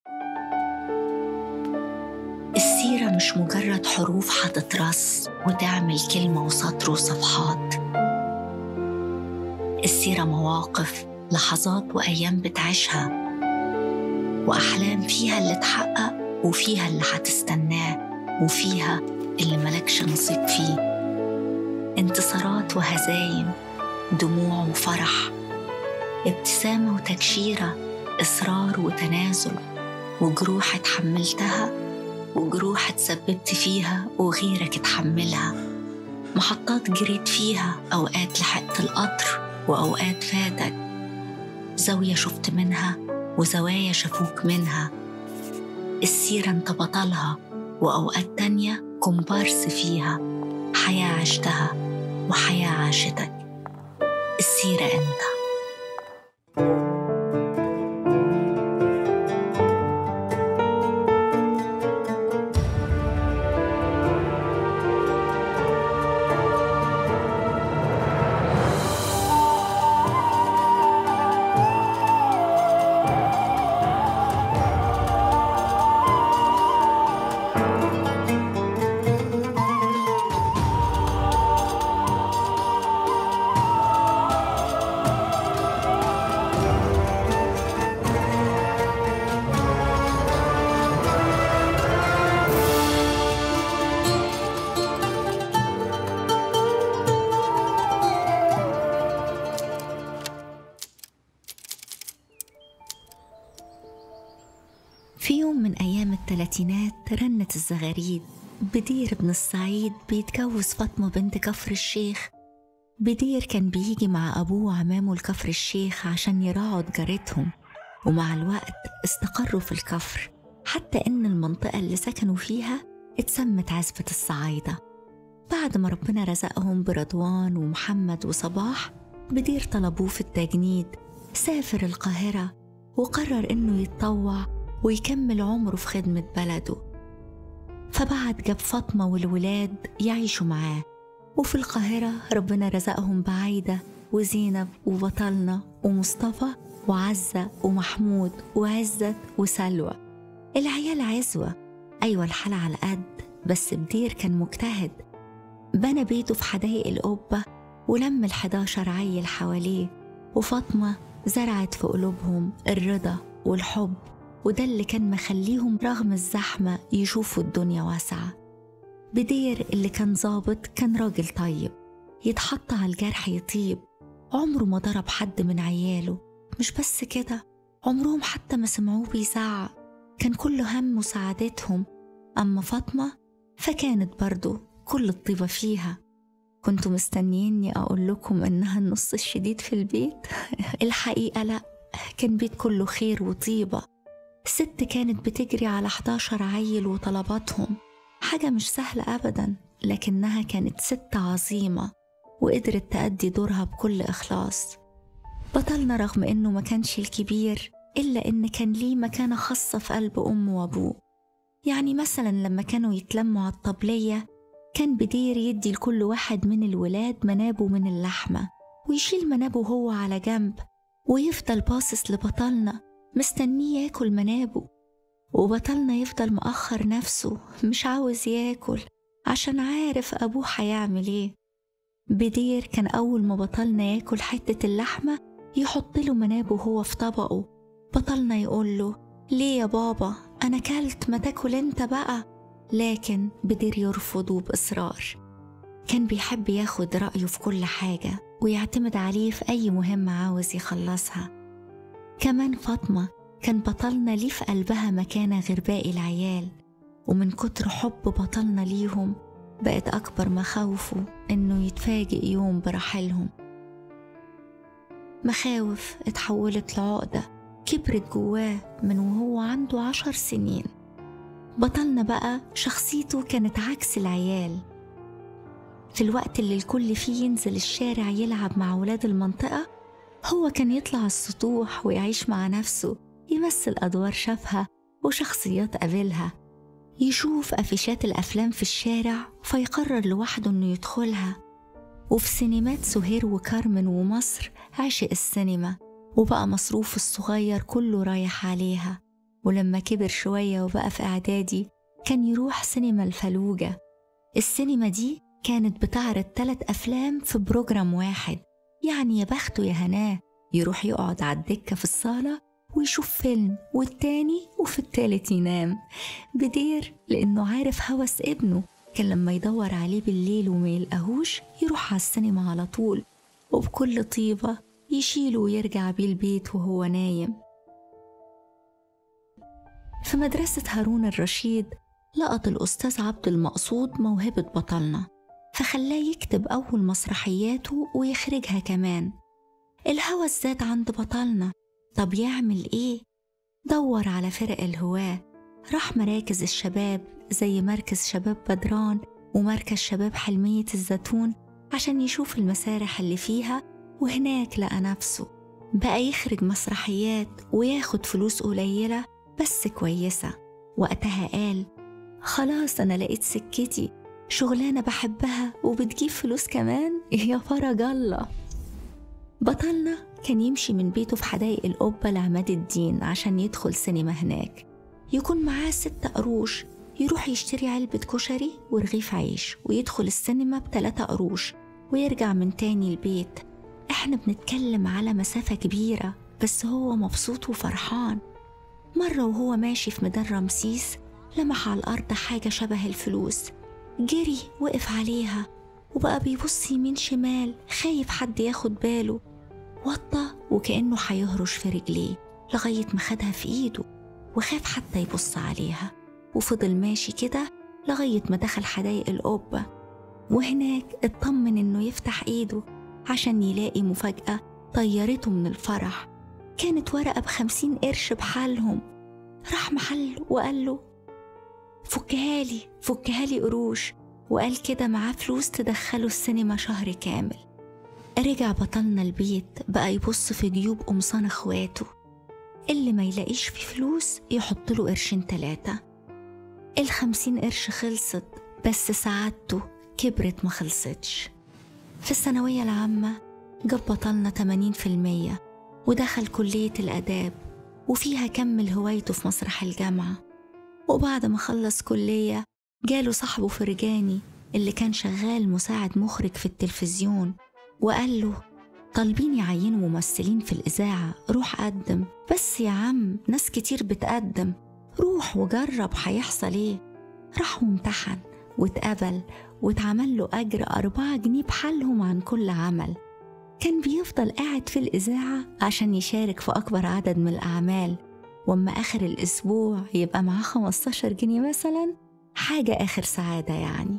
السيرة مش مجرد حروف هتترص وتعمل كلمة وسطر وصفحات السيرة مواقف لحظات وأيام بتعيشها وأحلام فيها اللي اتحقق وفيها اللي هتستناه وفيها اللي ملكش نصيب فيه انتصارات وهزايم دموع وفرح ابتسامة وتكشيرة إصرار وتنازل وجروح اتحملتها وجروح اتسببت فيها وغيرك اتحملها محطات جريت فيها أوقات لحقت القطر وأوقات فاتك زاوية شفت منها وزوايا شافوك منها السيرة انت بطلها وأوقات تانية كومبارس فيها حياة عشتها وحياة عاشتك السيرة انت في يوم من أيام الثلاثينات رنت الزغاريد بدير بن الصعيد بيتجوز فاطمة بنت كفر الشيخ بدير كان بيجي مع أبوه وعمامه لكفر الشيخ عشان يراعوا تجارتهم ومع الوقت استقروا في الكفر حتى إن المنطقة اللي سكنوا فيها اتسمت عزبة الصعايدة بعد ما ربنا رزقهم برضوان ومحمد وصباح بدير طلبوه في التجنيد سافر القاهرة وقرر إنه يتطوع ويكمل عمره في خدمة بلده فبعد جاب فاطمة والولاد يعيشوا معاه وفي القاهرة ربنا رزقهم بعايدة وزينب وبطلنا ومصطفى وعزة ومحمود وعزت وسلوى العيال عزوة أيوة الحال على قد بس بدير كان مجتهد بنى بيته في حدائق القبة ولم الحداشر عيل حواليه وفاطمة زرعت في قلوبهم الرضا والحب وده اللي كان مخليهم رغم الزحمة يشوفوا الدنيا واسعة بدير اللي كان ظابط كان راجل طيب يتحط على الجرح يطيب عمره ما ضرب حد من عياله مش بس كده عمرهم حتى ما سمعوه بيزعق كان كله هم مساعدتهم أما فاطمة فكانت برضو كل الطيبة فيها كنتوا مستنييني أقول لكم إنها النص الشديد في البيت الحقيقة لأ كان بيت كله خير وطيبة ست كانت بتجري على 11 عيل وطلباتهم حاجة مش سهلة أبدا لكنها كانت ست عظيمة وقدرت تأدي دورها بكل إخلاص بطلنا رغم إنه ما كانش الكبير إلا إن كان ليه مكانة خاصة في قلب أمه وأبوه يعني مثلا لما كانوا يتلموا على الطبلية كان بدير يدي لكل واحد من الولاد منابه من اللحمة ويشيل منابه هو على جنب ويفضل باصص لبطلنا مستنيه ياكل منابه وبطلنا يفضل مأخر نفسه مش عاوز ياكل عشان عارف أبوه هيعمل ايه بدير كان أول ما بطلنا ياكل حتة اللحمة يحط له منابه هو في طبقه بطلنا يقول له ليه يا بابا أنا كلت ما تاكل أنت بقى لكن بدير يرفض وبإصرار كان بيحب ياخد رأيه في كل حاجة ويعتمد عليه في أي مهمة عاوز يخلصها كمان فاطمة كان بطلنا ليه في قلبها مكانة غير باقي العيال ومن كتر حب بطلنا ليهم بقت أكبر مخاوفه إنه يتفاجئ يوم برحيلهم مخاوف اتحولت لعقدة كبرت جواه من وهو عنده عشر سنين بطلنا بقى شخصيته كانت عكس العيال في الوقت اللي الكل فيه ينزل الشارع يلعب مع ولاد المنطقة هو كان يطلع السطوح ويعيش مع نفسه يمثل أدوار شافها وشخصيات قابلها يشوف أفيشات الأفلام في الشارع فيقرر لوحده إنه يدخلها وفي سينمات سهير وكارمن ومصر عشق السينما وبقى مصروف الصغير كله رايح عليها ولما كبر شوية وبقى في إعدادي كان يروح سينما الفلوجة السينما دي كانت بتعرض ثلاث أفلام في بروجرام واحد يعني يا بخته يا هناه يروح يقعد على الدكة في الصالة ويشوف فيلم والتاني وفي التالت ينام بدير لأنه عارف هوس ابنه كان لما يدور عليه بالليل وما يلقاهوش يروح على السينما على طول وبكل طيبة يشيله ويرجع بيه البيت وهو نايم في مدرسة هارون الرشيد لقط الأستاذ عبد المقصود موهبة بطلنا فخلاه يكتب أول مسرحياته ويخرجها كمان الهوس زاد عند بطلنا طب يعمل إيه؟ دور على فرق الهواة راح مراكز الشباب زي مركز شباب بدران ومركز شباب حلمية الزيتون عشان يشوف المسارح اللي فيها وهناك لقى نفسه بقى يخرج مسرحيات وياخد فلوس قليلة بس كويسة وقتها قال خلاص أنا لقيت سكتي شغلانة بحبها وبتجيب فلوس كمان يا فرج الله بطلنا كان يمشي من بيته في حدائق القبة لعماد الدين عشان يدخل سينما هناك يكون معاه ست قروش يروح يشتري علبة كشري ورغيف عيش ويدخل السينما بتلاتة قروش ويرجع من تاني البيت احنا بنتكلم على مسافة كبيرة بس هو مبسوط وفرحان مرة وهو ماشي في ميدان رمسيس لمح على الأرض حاجة شبه الفلوس جري وقف عليها وبقى بيبص يمين شمال خايف حد ياخد باله وطى وكأنه هيهرش في رجليه لغاية ما خدها في إيده وخاف حتى يبص عليها وفضل ماشي كده لغاية ما دخل حدايق القبة وهناك اطمن إنه يفتح إيده عشان يلاقي مفاجأة طيرته من الفرح كانت ورقة بخمسين قرش بحالهم راح محل وقال له فكها لي فكها لي قروش وقال كده معاه فلوس تدخله السينما شهر كامل رجع بطلنا البيت بقى يبص في جيوب قمصان اخواته اللي ما يلاقيش فيه فلوس يحط له قرشين تلاتة الخمسين قرش خلصت بس سعادته كبرت ما خلصتش في الثانوية العامة جاب بطلنا 80% ودخل كلية الآداب وفيها كمل هوايته في مسرح الجامعة وبعد ما خلص كلية جاله صاحبه فرجاني اللي كان شغال مساعد مخرج في التلفزيون وقال له طالبين يعينوا ممثلين في الإذاعة روح قدم بس يا عم ناس كتير بتقدم روح وجرب هيحصل ايه راح وامتحن واتقبل واتعمل له أجر أربعة جنيه بحالهم عن كل عمل كان بيفضل قاعد في الإذاعة عشان يشارك في أكبر عدد من الأعمال وأما آخر الأسبوع يبقى معاه 15 جنيه مثلا حاجة آخر سعادة يعني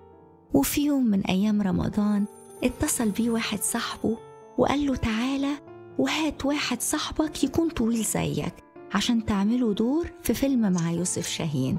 وفي يوم من أيام رمضان اتصل بيه واحد صاحبه وقال له تعالى وهات واحد صاحبك يكون طويل زيك عشان تعملوا دور في فيلم مع يوسف شاهين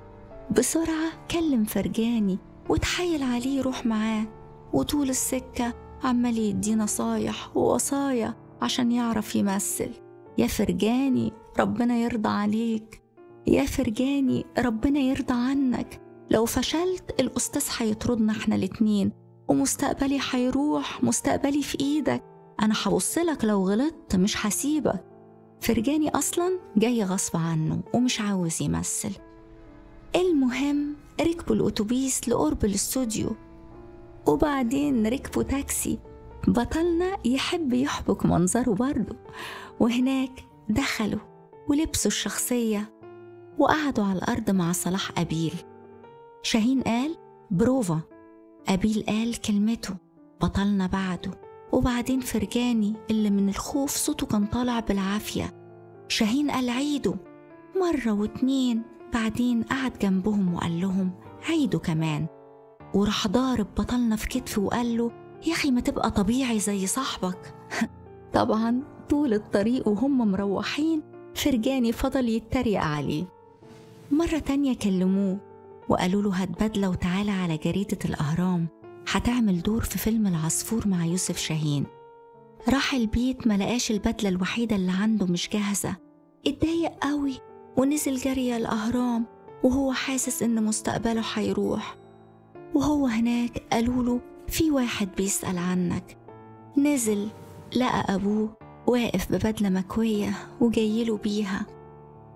بسرعة كلم فرجاني وتحايل عليه يروح معاه وطول السكة عمال يدي نصايح ووصايا عشان يعرف يمثل يا فرجاني ربنا يرضى عليك يا فرجاني ربنا يرضى عنك لو فشلت الأستاذ هيطردنا احنا الاتنين ومستقبلي هيروح مستقبلي في ايدك أنا هبصلك لو غلطت مش هسيبك فرجاني أصلا جاي غصب عنه ومش عاوز يمثل المهم ركبوا الأتوبيس لقرب الاستوديو وبعدين ركبوا تاكسي بطلنا يحب يحبك منظره برضه وهناك دخلوا ولبسوا الشخصية وقعدوا على الأرض مع صلاح أبيل شاهين قال بروفا أبيل قال كلمته بطلنا بعده وبعدين فرجاني اللي من الخوف صوته كان طالع بالعافية شاهين قال عيدوا مرة واتنين بعدين قعد جنبهم وقال لهم عيدوا كمان وراح ضارب بطلنا في كتفه وقال له يا أخي ما تبقى طبيعي زي صاحبك طبعا طول الطريق وهم مروحين فرجاني فضل يتريق عليه مرة تانية كلموه وقالوا له هات بدلة وتعالى على جريدة الأهرام هتعمل دور في فيلم العصفور مع يوسف شاهين راح البيت ملقاش البدلة الوحيدة اللي عنده مش جاهزة اتضايق قوي ونزل جري الأهرام وهو حاسس إن مستقبله هيروح وهو هناك قالوا له في واحد بيسأل عنك نزل لقى أبوه واقف ببدلة مكوية وجايله بيها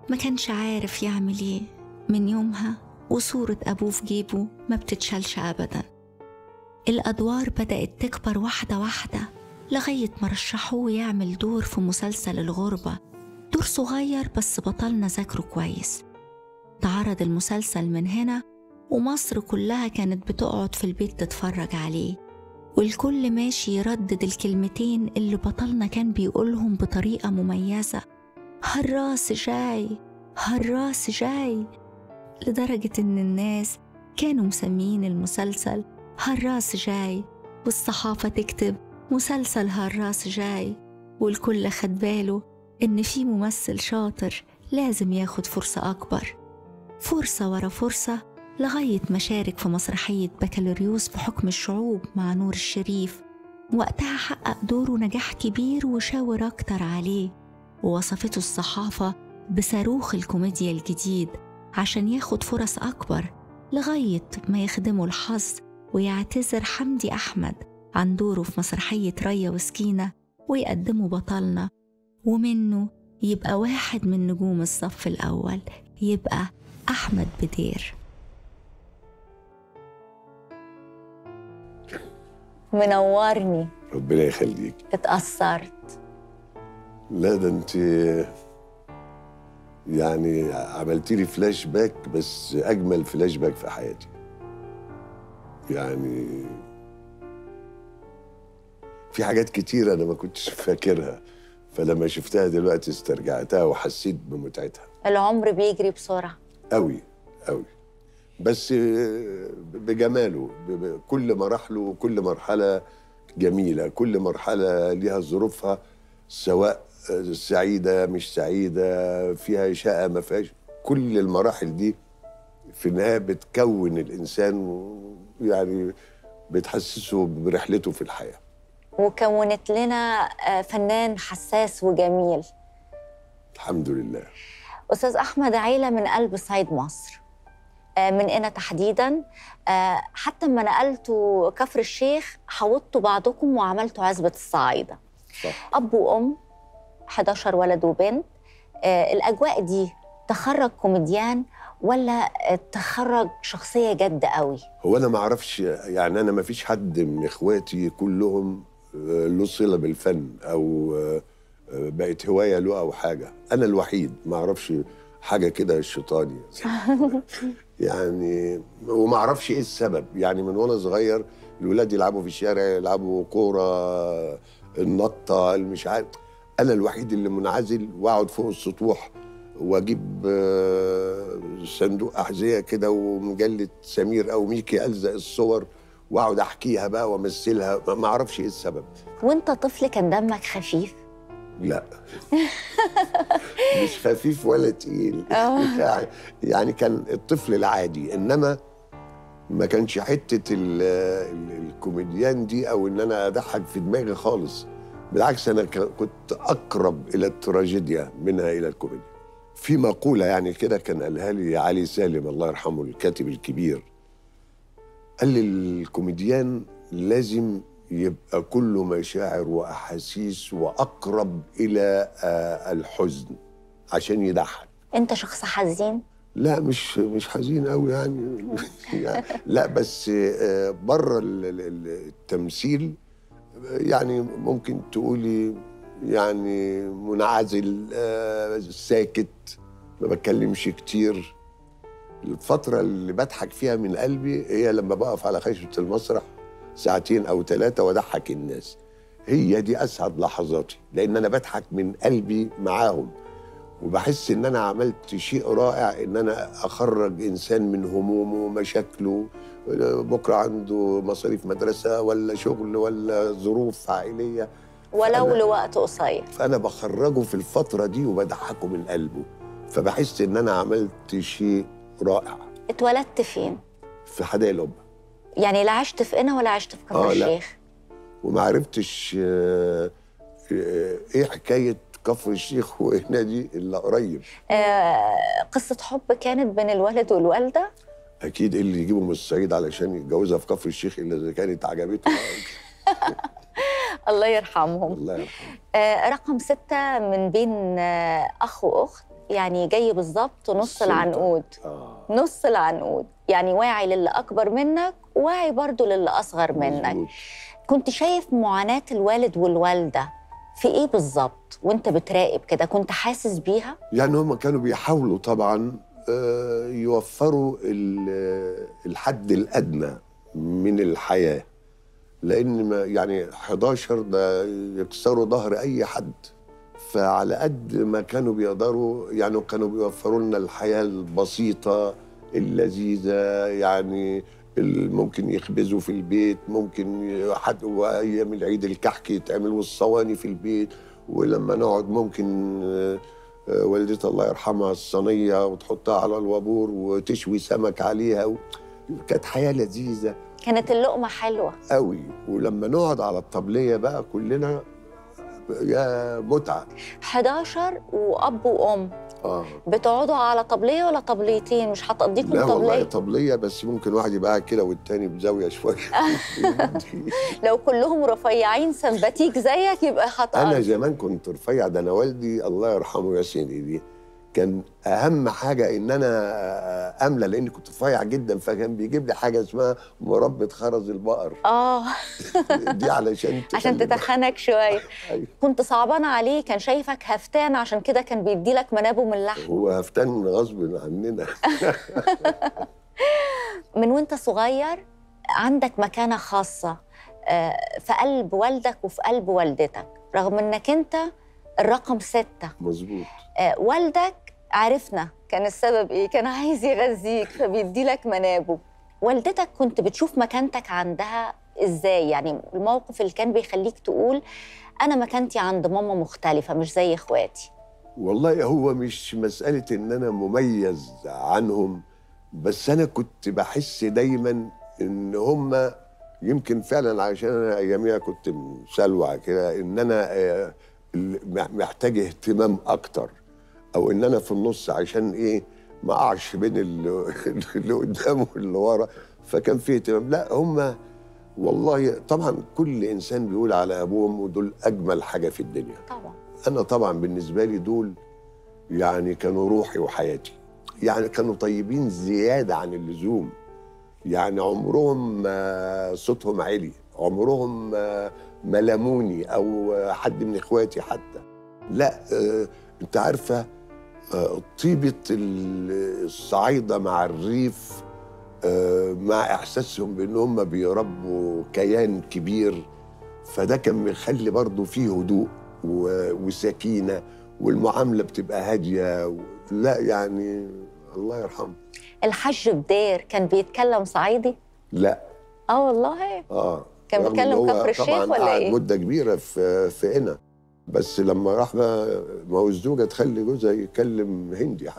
ما كانش عارف يعمل ايه من يومها وصورة أبوه في جيبه ما بتتشالش أبدا الأدوار بدأت تكبر واحدة واحدة لغاية ما رشحوه يعمل دور في مسلسل الغربة دور صغير بس بطلنا ذاكره كويس تعرض المسلسل من هنا ومصر كلها كانت بتقعد في البيت تتفرج عليه والكل ماشي يردد الكلمتين اللي بطلنا كان بيقولهم بطريقة مميزة هالراس جاي هالراس جاي لدرجة إن الناس كانوا مسميين المسلسل هالراس جاي والصحافة تكتب مسلسل هالراس جاي والكل خد باله إن في ممثل شاطر لازم ياخد فرصة أكبر فرصة ورا فرصة لغاية ما شارك في مسرحية بكالوريوس بحكم الشعوب مع نور الشريف وقتها حقق دوره نجاح كبير وشاور أكتر عليه ووصفته الصحافة بصاروخ الكوميديا الجديد عشان ياخد فرص أكبر لغاية ما يخدمه الحظ ويعتذر حمدي أحمد عن دوره في مسرحية ريا وسكينة ويقدمه بطلنا ومنه يبقى واحد من نجوم الصف الأول يبقى أحمد بدير منورني ربنا يخليك اتأثرت لا ده انت يعني عملتي لي فلاش باك بس اجمل فلاش باك في حياتي يعني في حاجات كتير انا ما كنتش فاكرها فلما شفتها دلوقتي استرجعتها وحسيت بمتعتها العمر بيجري بسرعة قوي قوي بس بجماله بكل مراحله وكل مرحلة جميلة كل مرحلة ليها ظروفها سواء سعيدة مش سعيدة فيها شقة ما فيهاش كل المراحل دي في النهاية بتكون الإنسان يعني بتحسسه برحلته في الحياة وكونت لنا فنان حساس وجميل الحمد لله أستاذ أحمد عيلة من قلب صعيد مصر من هنا تحديدا حتى لما نقلتوا كفر الشيخ حوضتوا بعضكم وعملتوا عزبة الصعايدة صح. أب وأم 11 ولد وبنت الأجواء دي تخرج كوميديان ولا تخرج شخصية جد قوي هو أنا ما أعرفش يعني أنا ما فيش حد من إخواتي كلهم له صلة بالفن أو بقت هواية له أو حاجة أنا الوحيد ما أعرفش حاجة كده شيطاني يعني وما اعرفش ايه السبب يعني من وانا صغير الولاد يلعبوا في الشارع يلعبوا كوره النطه مش عارف انا الوحيد اللي منعزل واقعد فوق السطوح واجيب صندوق احذيه كده ومجله سمير او ميكي الزق الصور واقعد احكيها بقى وامثلها ما اعرفش ايه السبب وانت طفل كان دمك خفيف لا مش خفيف ولا تقيل يعني كان الطفل العادي انما ما كانش حته ال ال الكوميديان دي او ان انا اضحك في دماغي خالص بالعكس انا كنت اقرب الى التراجيديا منها الى الكوميديا في مقوله يعني كده كان قالها لي علي سالم الله يرحمه الكاتب الكبير قال لي الكوميديان لازم يبقى كله مشاعر واحاسيس واقرب الى الحزن عشان يضحك انت شخص حزين لا مش مش حزين قوي يعني, يعني لا بس بره التمثيل يعني ممكن تقولي يعني منعزل ساكت ما بتكلمش كتير الفترة اللي بضحك فيها من قلبي هي لما بقف على خشبة المسرح ساعتين او ثلاثه واضحك الناس هي دي اسعد لحظاتي لان انا بضحك من قلبي معاهم وبحس ان انا عملت شيء رائع ان انا اخرج انسان من همومه ومشاكله بكره عنده مصاريف مدرسه ولا شغل ولا ظروف عائليه ولو لوقت قصير فانا بخرجه في الفتره دي وبضحكه من قلبه فبحس ان انا عملت شيء رائع اتولدت فين في حدائق القبه يعني لا عشت في قنا ولا عشت في كفر آه الشيخ وما عرفتش آه ايه حكايه كفر الشيخ وقنا دي الا قريب آه قصه حب كانت بين الولد والوالده اكيد إيه اللي يجيبه من الصعيد علشان يتجوزها في كفر الشيخ الا اذا كانت عجبته الله يرحمهم الله يرحمه آه رقم ستة من بين آه أخ وأخت يعني جاي بالظبط نص السلطة. العنقود اه نص العنقود يعني واعي للي اكبر منك وواعي برضو للي اصغر منك مظبوط. كنت شايف معاناه الوالد والوالده في ايه بالظبط وانت بتراقب كده كنت حاسس بيها يعني هم كانوا بيحاولوا طبعا آه، يوفروا ال- الحد الادنى من الحياه لان ما يعني 11 ده يكسروا ظهر اي حد فعلى قد ما كانوا بيقدروا يعني كانوا بيوفروا لنا الحياه البسيطه اللذيذه يعني ال- ممكن يخبزوا في البيت ممكن ي- حد وايام العيد الكحك يتعمل والصواني في البيت ولما نقعد ممكن آه، آه، والدتي الله يرحمها الصينيه وتحطها على الوابور وتشوي سمك عليها و... كانت حياه لذيذه كانت اللقمه حلوه قوي ولما نقعد على الطبليه بقى كلنا يا متعه 11 واب وام اه بتقعدوا على طبليه ولا طبليتين مش هتقضيكم لا والله طبليه طبليه بس ممكن واحد يبقى قاعد كده والتاني بزاويه شويه لو كلهم رفيعين سمباتيك زيك يبقى انا هتقضي زمان كنت رفيع ده انا والدي الله يرحمه يا سيدي دي كان اهم حاجه ان انا املى لاني كنت رفيع جدا فكان بيجيب لي حاجه اسمها مربى خرز البقر اه دي علشان عشان تخلي- تتخنك شويه أيوة. كنت صعبانه عليه كان شايفك هفتان عشان كده كان بيدي لك منابه من اللحم هو هفتان غصب عننا من وانت صغير عندك مكانه خاصه آه، في قلب والدك وفي قلب والدتك رغم انك انت الرقم ستة مظبوط آه، والدك عرفنا كان السبب ايه كان عايز يغذيك فبيدي لك منابه والدتك كنت بتشوف مكانتك عندها ازاي يعني الموقف اللي كان بيخليك تقول انا مكانتي عند ماما مختلفه مش زي اخواتي والله هو مش مسألة إن أنا مميز عنهم بس أنا كنت بحس دايما إن هم يمكن فعلا عشان أنا أياميها كنت مسلوع كده إن أنا آه، ال- محتاج اهتمام أكتر أو إن أنا في النص عشان إيه ما أقعش بين اللي, اللي قدام واللي ورا فكان في اهتمام لا هم والله طبعا كل إنسان بيقول على أبوهم ودول أجمل حاجة في الدنيا طبعا انا طبعا بالنسبه لي دول يعني كانوا روحي وحياتي يعني كانوا طيبين زياده عن اللزوم يعني عمرهم ما صوتهم عالي عمرهم ما ما لاموني او حد من اخواتي حتى لا آه، انت عارفه آه، طيبه ال- الصعايده مع الريف آه، مع احساسهم بان هم بيربوا كيان كبير فده كان بيخلي برضه فيه هدوء و- وسكينه والمعامله بتبقى هاديه و... لا يعني الله يرحمه الحج بدير كان بيتكلم صعيدي لا اه والله اه كان رغم بيتكلم إن هو كفر الشيخ طبعاً ولا قعد إيه؟ مده كبيره في في قنا بس لما راح بقى ما هو الزوجه تخلي جوزها يتكلم هندي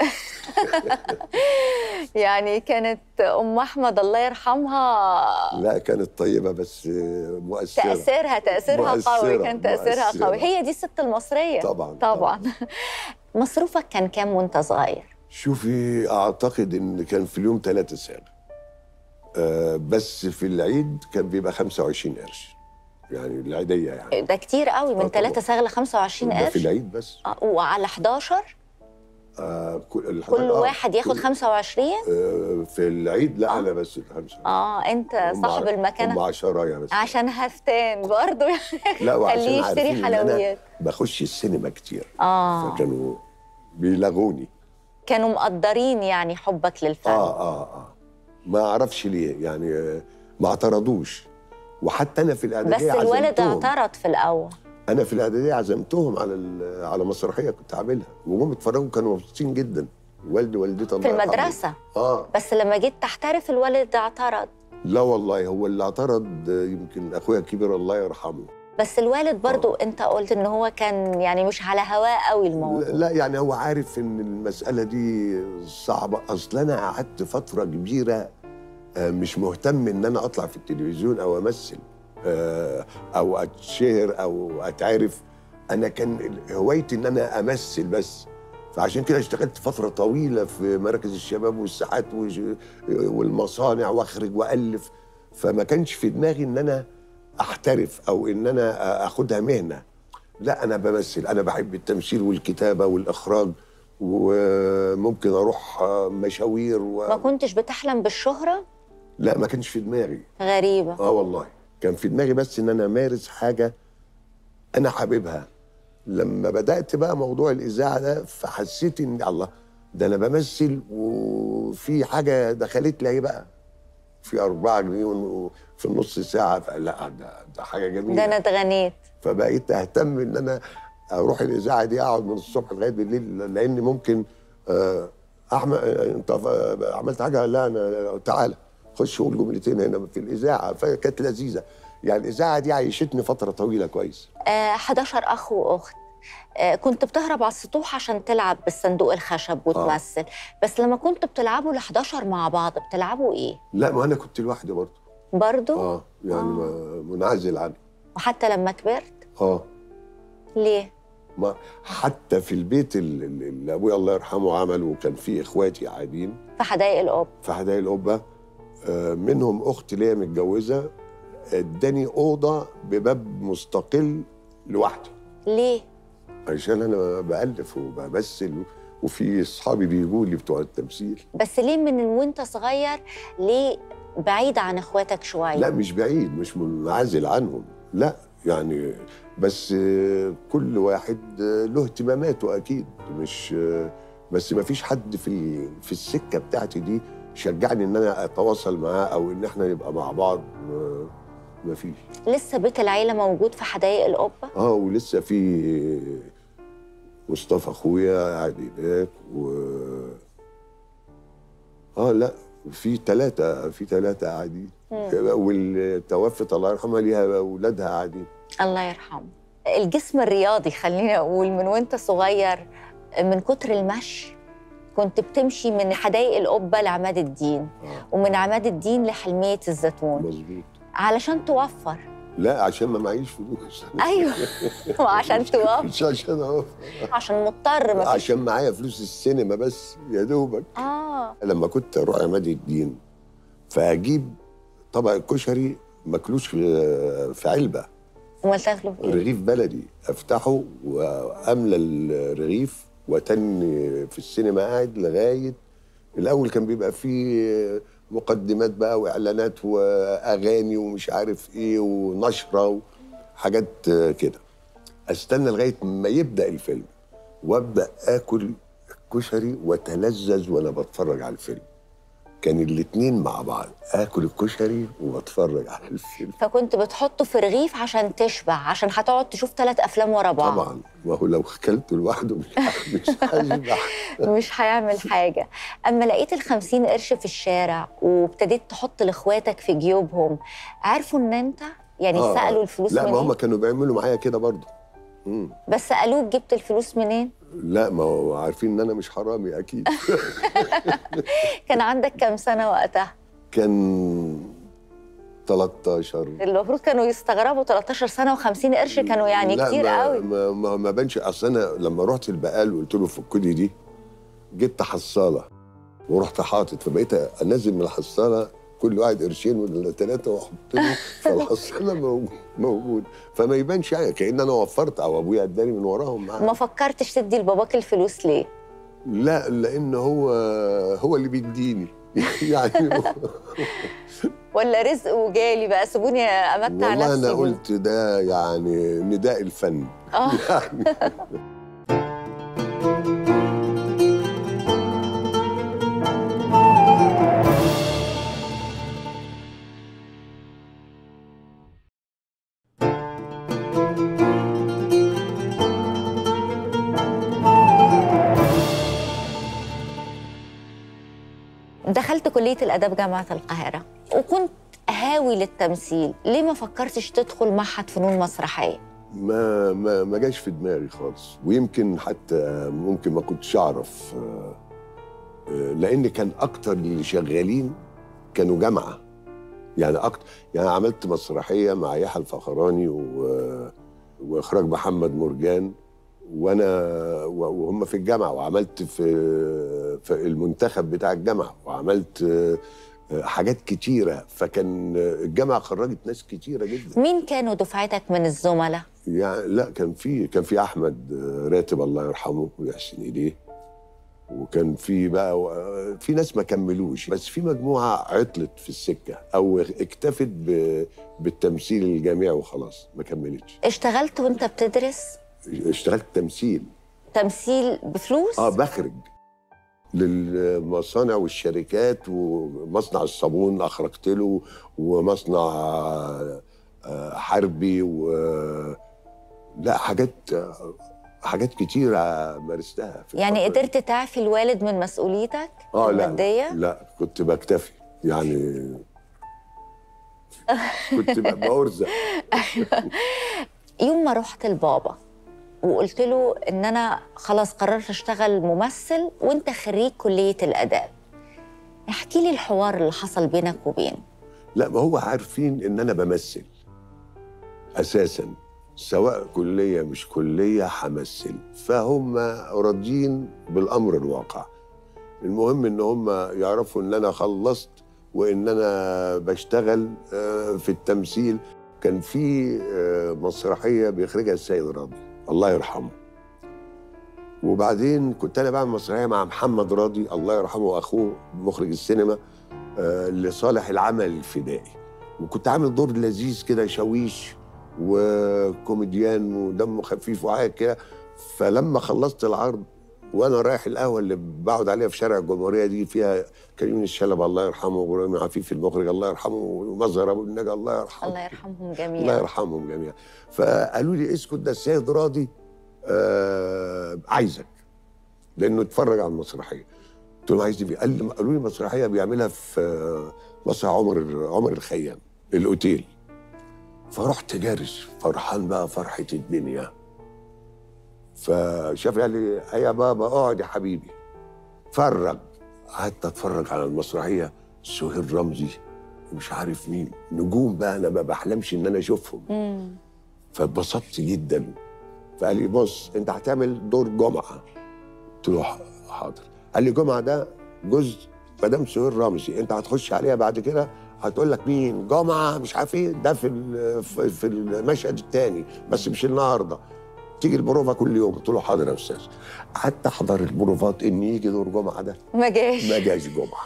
يعني كانت ام احمد الله يرحمها لا كانت طيبه بس مؤثره تاثيرها تاثيرها قوي مؤثرة، كان تاثيرها مؤثرة. قوي هي دي الست المصريه طبعا طبعا مصروفك كان كام وانت صغير شوفي اعتقد ان كان في اليوم ثلاثة ساغ آه بس في العيد كان بيبقى 25 قرش يعني العيديه يعني ده كتير قوي من آه طبعاً. 3 ساغ ل 25 ده في قرش العيد بس آه، وعلى 11 آه كل, كل آه، واحد ياخد كل- 25 آه في العيد لا آه. انا بس الخمسة اه انت هم صاحب ع- المكانه هم عشرايا بس عشان هفتان برضه لا وعشان خليه عارفين يشتري إن أنا حلويات بخش السينما كتير اه فكانوا بيلغوني كانوا مقدرين يعني حبك للفن اه اه اه ما اعرفش ليه يعني آه، ما اعترضوش وحتى انا في بس الاعداديه الولد عزمتهم. اعترض في الاول انا في الاعداديه عزمتهم على ال- على مسرحيه كنت عاملها وهم اتفرجوا كانوا مبسوطين جدا والدي والدتي الله في يرحمهم. المدرسه اه بس لما جيت تحترف الولد اعترض لا والله هو اللي اعترض آه، يمكن اخويا الكبير الله يرحمه بس الوالد برضو انت قلت ان هو كان يعني مش على هواه قوي لا, الموضوع لا يعني هو عارف ان المساله دي صعبه اصل انا قعدت فتره كبيره آه، مش مهتم ان انا اطلع في التلفزيون او امثل آه، او اتشهر او اتعرف انا كان هوايتي ان انا امثل بس فعشان كده اشتغلت فتره طويله في مراكز الشباب والساحات وج- والمصانع واخرج والف فما كانش في دماغي ان انا احترف او ان انا اخدها مهنه لا انا بمثل انا بحب التمثيل والكتابه والاخراج وممكن اروح آه، مشاوير و... ما كنتش بتحلم بالشهره لا ما كانش في دماغي غريبه اه والله كان في دماغي بس ان انا امارس حاجه انا حاببها لما بدات بقى موضوع الاذاعه ده فحسيت ان الله ده انا بمثل وفي حاجه دخلت لي اهي بقى في أربعة جنيه ون- في النص ساعة فلا ده, ده حاجة جميلة ده انا اتغنيت فبقيت اهتم ان انا اروح الاذاعه دي اقعد من الصبح لغايه بالليل لان ممكن آه، احمد آه، انت ف- عملت حاجه لا انا تعالى خش قول جملتين هنا في الاذاعه فكانت لذيذه يعني الاذاعه دي عيشتني فتره طويله كويس آه 11 اخ واخت آه كنت بتهرب على السطوح عشان تلعب بالصندوق الخشب وتمثل بس لما كنت بتلعبوا ال 11 مع بعض بتلعبوا ايه لا ما انا كنت لوحدي برضه برضو اه يعني ما- منعزل عنه وحتى لما كبرت اه ليه ما حتى في البيت اللي اللي ابويا الله يرحمه عمله وكان فيه اخواتي قاعدين في حدائق الاب في حدائق القبه آه، منهم اخت ليا متجوزه اداني اوضه بباب مستقل لوحدي ليه عشان انا بالف وبمثل وفي اصحابي بيجوا لي بتوع التمثيل بس ليه من وانت صغير ليه بعيد عن اخواتك شويه لا مش بعيد مش منعزل عنهم لا يعني بس آه، كل واحد آه، له اهتماماته اكيد مش آه، بس ما فيش حد في ال- في السكه بتاعتي دي شجعني ان انا اتواصل معاه او ان احنا نبقى مع بعض ما فيش لسه بيت العيله موجود في حدائق القبه اه ولسه في مصطفى اخويا قاعد هناك و اه لا في ثلاثة في ثلاثة قاعدين واللي توفت الله يرحمها ليها اولادها قاعدين الله يرحمه الجسم الرياضي خليني اقول من وانت صغير من كتر المشي كنت بتمشي من حدائق القبه لعماد الدين اه ومن عماد الدين لحلميه الزيتون مظبوط علشان توفر لا عشان ما معيش فلوس ايوه وعشان توفر مش عشان اهو عشان مضطر ما فيش عشان معايا فلوس السينما بس يا دوبك اه لما كنت اروح عماد الدين فاجيب طبق الكشري ماكلوش في في علبه امال تاكلوا ايه رغيف بلدي افتحه واملى الرغيف واتني في السينما قاعد لغايه الاول كان بيبقى فيه مقدمات بقى واعلانات واغاني ومش عارف ايه ونشره وحاجات كده استنى لغايه ما يبدا الفيلم وابدا اكل الكشري واتلذذ وانا بتفرج على الفيلم كان الاتنين مع بعض اكل الكشري وبتفرج على الفيلم فكنت بتحطه في رغيف عشان تشبع عشان هتقعد تشوف ثلاث افلام ورا بعض طبعا ما هو لو اكلته لوحده مش مش هشبع مش هيعمل حاجة أما لقيت الخمسين قرش في الشارع وابتديت تحط لإخواتك في جيوبهم عرفوا إن أنت يعني آه، سألوا الفلوس لا ما هم منين كانوا بيعملوا معايا كده برضه مم. بس سألوك جبت الفلوس منين لا ما هو عارفين ان انا مش حرامي اكيد كان عندك كام سنة وقتها كان 13 المفروض كانوا يستغربوا 13 سنة و50 قرش كانوا يعني لا كتير ما قوي ما, ما, ما بانش اصل انا لما رحت البقال وقلت له فكني دي جبت حصاله ورحت حاطط فبقيت انزل من الحصاله كل واحد قرشين ولا ثلاثه واحط له فالحصاله موجود, موجود فما يبانش يعني كان انا وفرت او ابويا اداني من وراهم معاه ما فكرتش تدي لباباك الفلوس ليه لا لان هو هو اللي بيديني يعني هو- ولا رزق وجالي بقى سيبوني أمتع والله نفسي انا بال- قلت ده يعني نداء الفن آه يعني دخلت كلية الآداب جامعة القاهرة وكنت هاوي للتمثيل ليه ما فكرتش تدخل معهد فنون مسرحية ما ما ما جاش في دماغي خالص ويمكن حتى ممكن ما كنتش اعرف آه، آه، لان كان اكتر اللي شغالين كانوا جامعه يعني اكتر يعني عملت مسرحيه مع يحيى الفخراني و- واخراج محمد مرجان وانا و- وهم في الجامعه وعملت في في المنتخب بتاع الجامعه وعملت آه، آه، حاجات كتيره فكان آه، الجامعه خرجت ناس كتيره جدا مين كانوا دفعتك من الزملاء؟ يعني لا كان في كان في احمد راتب الله يرحمه ويحسن اليه وكان في بقى في ناس ما كملوش بس في مجموعه عطلت في السكه او اكتفت ب- بالتمثيل الجامعي وخلاص ما كملتش اشتغلت وانت بتدرس اشتغلت تمثيل تمثيل بفلوس اه بخرج للمصانع والشركات ومصنع الصابون اخرجت له ومصنع آه، حربي و لا حاجات حاجات كتيرة مارستها في يعني الفترة دي. قدرت تعفي الوالد من مسؤوليتك اه لا الماديه لا كنت بكتفي يعني كنت ب- بأرزق يوم ما رحت لبابا وقلت له ان انا خلاص قررت اشتغل ممثل وانت خريج كليه الاداب احكي لي الحوار اللي حصل بينك وبينه لا ما هو عارفين ان انا بمثل اساسا سواء كليه مش كليه همثل فهم راضيين بالامر الواقع المهم ان هم يعرفوا ان انا خلصت وان انا بشتغل آه، في التمثيل كان في آه، مسرحيه بيخرجها السيد راضي الله يرحمه وبعدين كنت انا بعمل مسرحيه مع محمد راضي الله يرحمه واخوه مخرج السينما آه، لصالح العمل الفدائي وكنت عامل دور لذيذ كده شويش وكوميديان ودمه خفيف وحاجه كده فلما خلصت العرض وانا رايح القهوه اللي بقعد عليها في شارع الجمهوريه دي فيها كريم الشلبي الله يرحمه وابراهيم عفيف المخرج الله يرحمه ومظهر ابو النجا الله يرحمه الله يرحمهم الله جميعا يرحمهم جميعا فقالوا لي اسكت ده السيد راضي آه عايزك لانه اتفرج على المسرحيه قلت له عايز ايه قال لي قالوا لي مسرحيه بيعملها في آه، مسرح عمر عمر الخيام الاوتيل فرحت جارس فرحان بقى فرحه الدنيا فشاف قال لي يا بابا اقعد يا حبيبي اتفرج قعدت اتفرج على المسرحيه سهير رمزي ومش عارف مين نجوم بقى انا ما بحلمش ان انا اشوفهم مم. فاتبسطت جدا فقال لي بص انت هتعمل دور جمعه قلت له ح- حاضر قال لي جمعه ده جزء مدام سهير رمزي انت هتخش عليها بعد كده هتقول لك مين جمعه مش عارف ايه ده في ال- في في المشهد الثاني بس مش النهارده تيجي البروفه كل يوم قلت له حاضر يا استاذ قعدت احضر البروفات ان يجي دور جمعه ده ما جاش ما جاش جمعه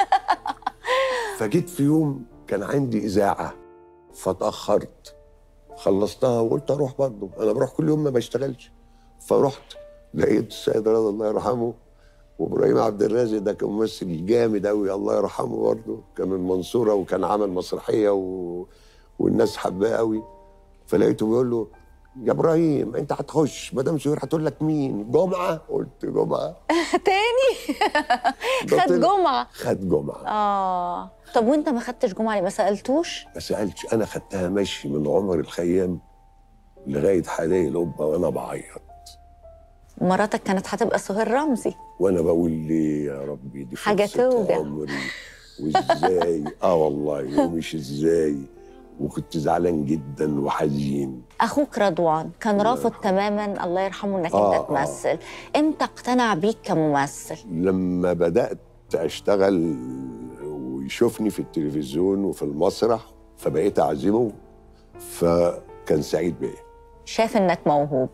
فجيت في يوم كان عندي اذاعه فتاخرت خلصتها وقلت اروح برضه انا بروح كل يوم ما بشتغلش فرحت لقيت السيد رضا الله يرحمه وابراهيم عبد الرازق ده كان ممثل جامد قوي الله يرحمه برضه كان من المنصوره وكان عمل مسرحيه و... والناس حباه قوي فلقيته بيقول له يا ابراهيم انت هتخش مدام سهير هتقول لك مين جمعه قلت جمعه تاني ده خد طلع- جمعه خد جمعه اه طب وانت ما خدتش جمعه ليه ما سالتوش ما سالتش انا خدتها مشي من عمر الخيام لغايه حدائق القبه وانا بعيط مراتك كانت هتبقى سهير رمزي وانا بقول ليه يا ربي دي حاجة فرصة توجع. عمري وازاي اه والله ومش ازاي وكنت زعلان جدا وحزين اخوك رضوان كان الله رافض يرحمه. تماما الله يرحمه انك آه، انت آه. تمثل امتى اقتنع بيك كممثل لما بدات اشتغل ويشوفني في التلفزيون وفي المسرح فبقيت اعزمه فكان سعيد بيا شاف انك موهوب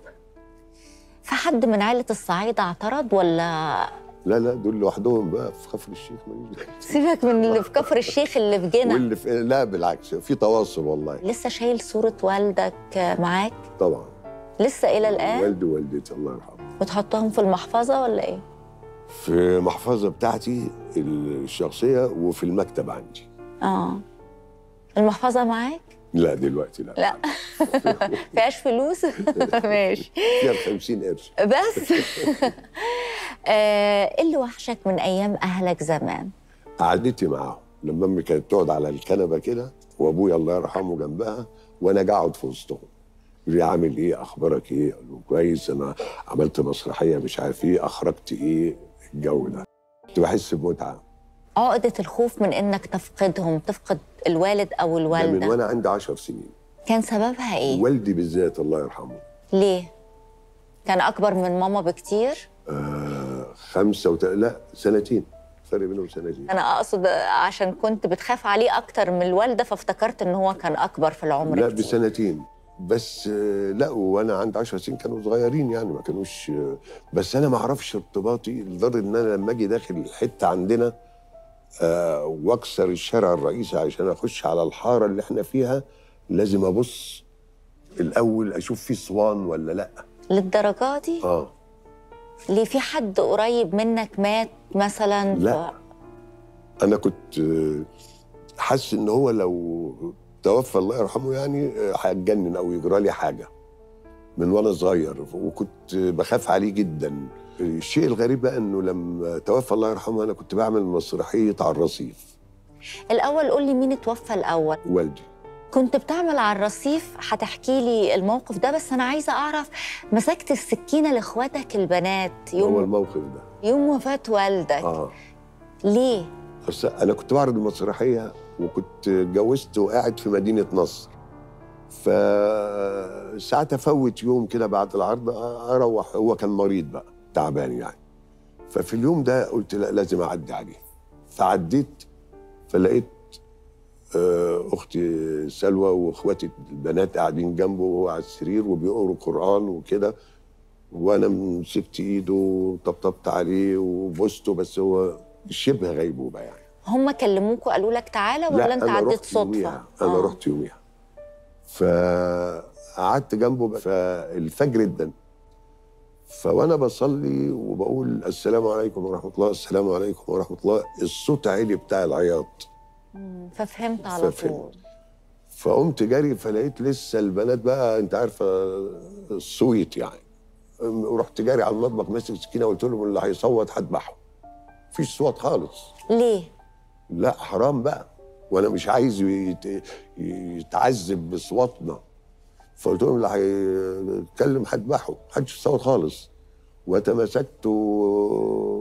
فحد من عائله الصعايده اعترض ولا لا لا دول لوحدهم بقى في كفر الشيخ ماليش دعوة. سيبك من اللي في كفر الشيخ اللي في جنة واللي في لا بالعكس في تواصل والله لسه شايل صورة والدك معاك طبعا لسه إلى الآن والدي ووالدتي الله يرحمه بتحطهم في المحفظة ولا إيه؟ في المحفظه بتاعتي الشخصيه وفي المكتب عندي آه المحفظة معاك؟ لا دلوقتي لا لا فيهاش فلوس؟ ماشي فيها 50 قرش بس آه، إيه اللي وحشك من أيام أهلك زمان؟ قعدتي معاهم لما امي كانت تقعد على الكنبه كده وابويا الله يرحمه جنبها وانا قاعد في وسطهم يقول لي عامل ايه اخبارك ايه اقول له كويس انا عملت مسرحيه مش عارف ايه اخرجت ايه الجو ده كنت بحس بمتعه عقدة الخوف من إنك تفقدهم تفقد الوالد أو ده من الوالدة وانا عندي 10 سنين كان سببها إيه؟ والدي بالذات الله يرحمه ليه؟ كان أكبر من ماما بكتير؟ آه خمسة وت... لا سنتين فرق بينهم سنتين أنا أقصد عشان كنت بتخاف عليه أكتر من الوالدة فافتكرت إن هو كان أكبر في العمر لا كتير. بسنتين بس آه، لا وانا عندي 10 سنين كانوا صغيرين يعني ما كانوش آه، بس انا ما اعرفش ارتباطي لدرجه ان انا لما اجي داخل الحته عندنا آه، واكسر الشارع الرئيسي عشان اخش على الحاره اللي احنا فيها لازم ابص الاول اشوف في صوان ولا لا للدرجه دي اه ليه في حد قريب منك مات مثلا لا. انا كنت آه، حاسس ان هو لو توفى الله يرحمه يعني آه، هيتجنن او يجرى لي حاجه من وانا صغير وكنت بخاف عليه جدا الشيء الغريب بقى انه لما توفى الله يرحمه انا كنت بعمل مسرحيه على الرصيف الاول قول لي مين اتوفى الاول والدي كنت بتعمل على الرصيف هتحكي لي الموقف ده بس انا عايزه اعرف مسكت السكينه لاخواتك البنات هو يوم الموقف ده يوم وفاه والدك اه ليه بس انا كنت بعرض المسرحيه وكنت اتجوزت وقاعد في مدينه نصر فساعات افوت يوم كده بعد العرض اروح هو كان مريض بقى تعبان يعني ففي اليوم ده قلت لا لازم اعدي عليه فعديت فلقيت آه، اختي سلوى واخواتي البنات قاعدين جنبه وهو على السرير وبيقروا قران وكده وانا مسكت ايده وطبطبت عليه وبوسته بس هو شبه غيبوبه يعني هم كلموك وقالوا لك تعالى لا، ولا انت أنا عديت رحت صدفه يوميها. انا آه. رحت يوميها فقعدت جنبه بقى، فالفجر ادن فوانا بصلي وبقول السلام عليكم ورحمه الله السلام عليكم ورحمه الله الصوت عالي بتاع العياط مم، ففهمت على ففهمت. طول فقمت جري فلقيت لسه البنات بقى انت عارفه الصويت يعني ورحت جاري على المطبخ ماسك سكينه وقلت لهم اللي هيصوت هذبحه مفيش صوت خالص ليه لا حرام بقى وانا مش عايز يت... يتعذب بصوتنا فقلت لهم اللي هيتكلم هذبحه محدش يصوت خالص وتمسكت و...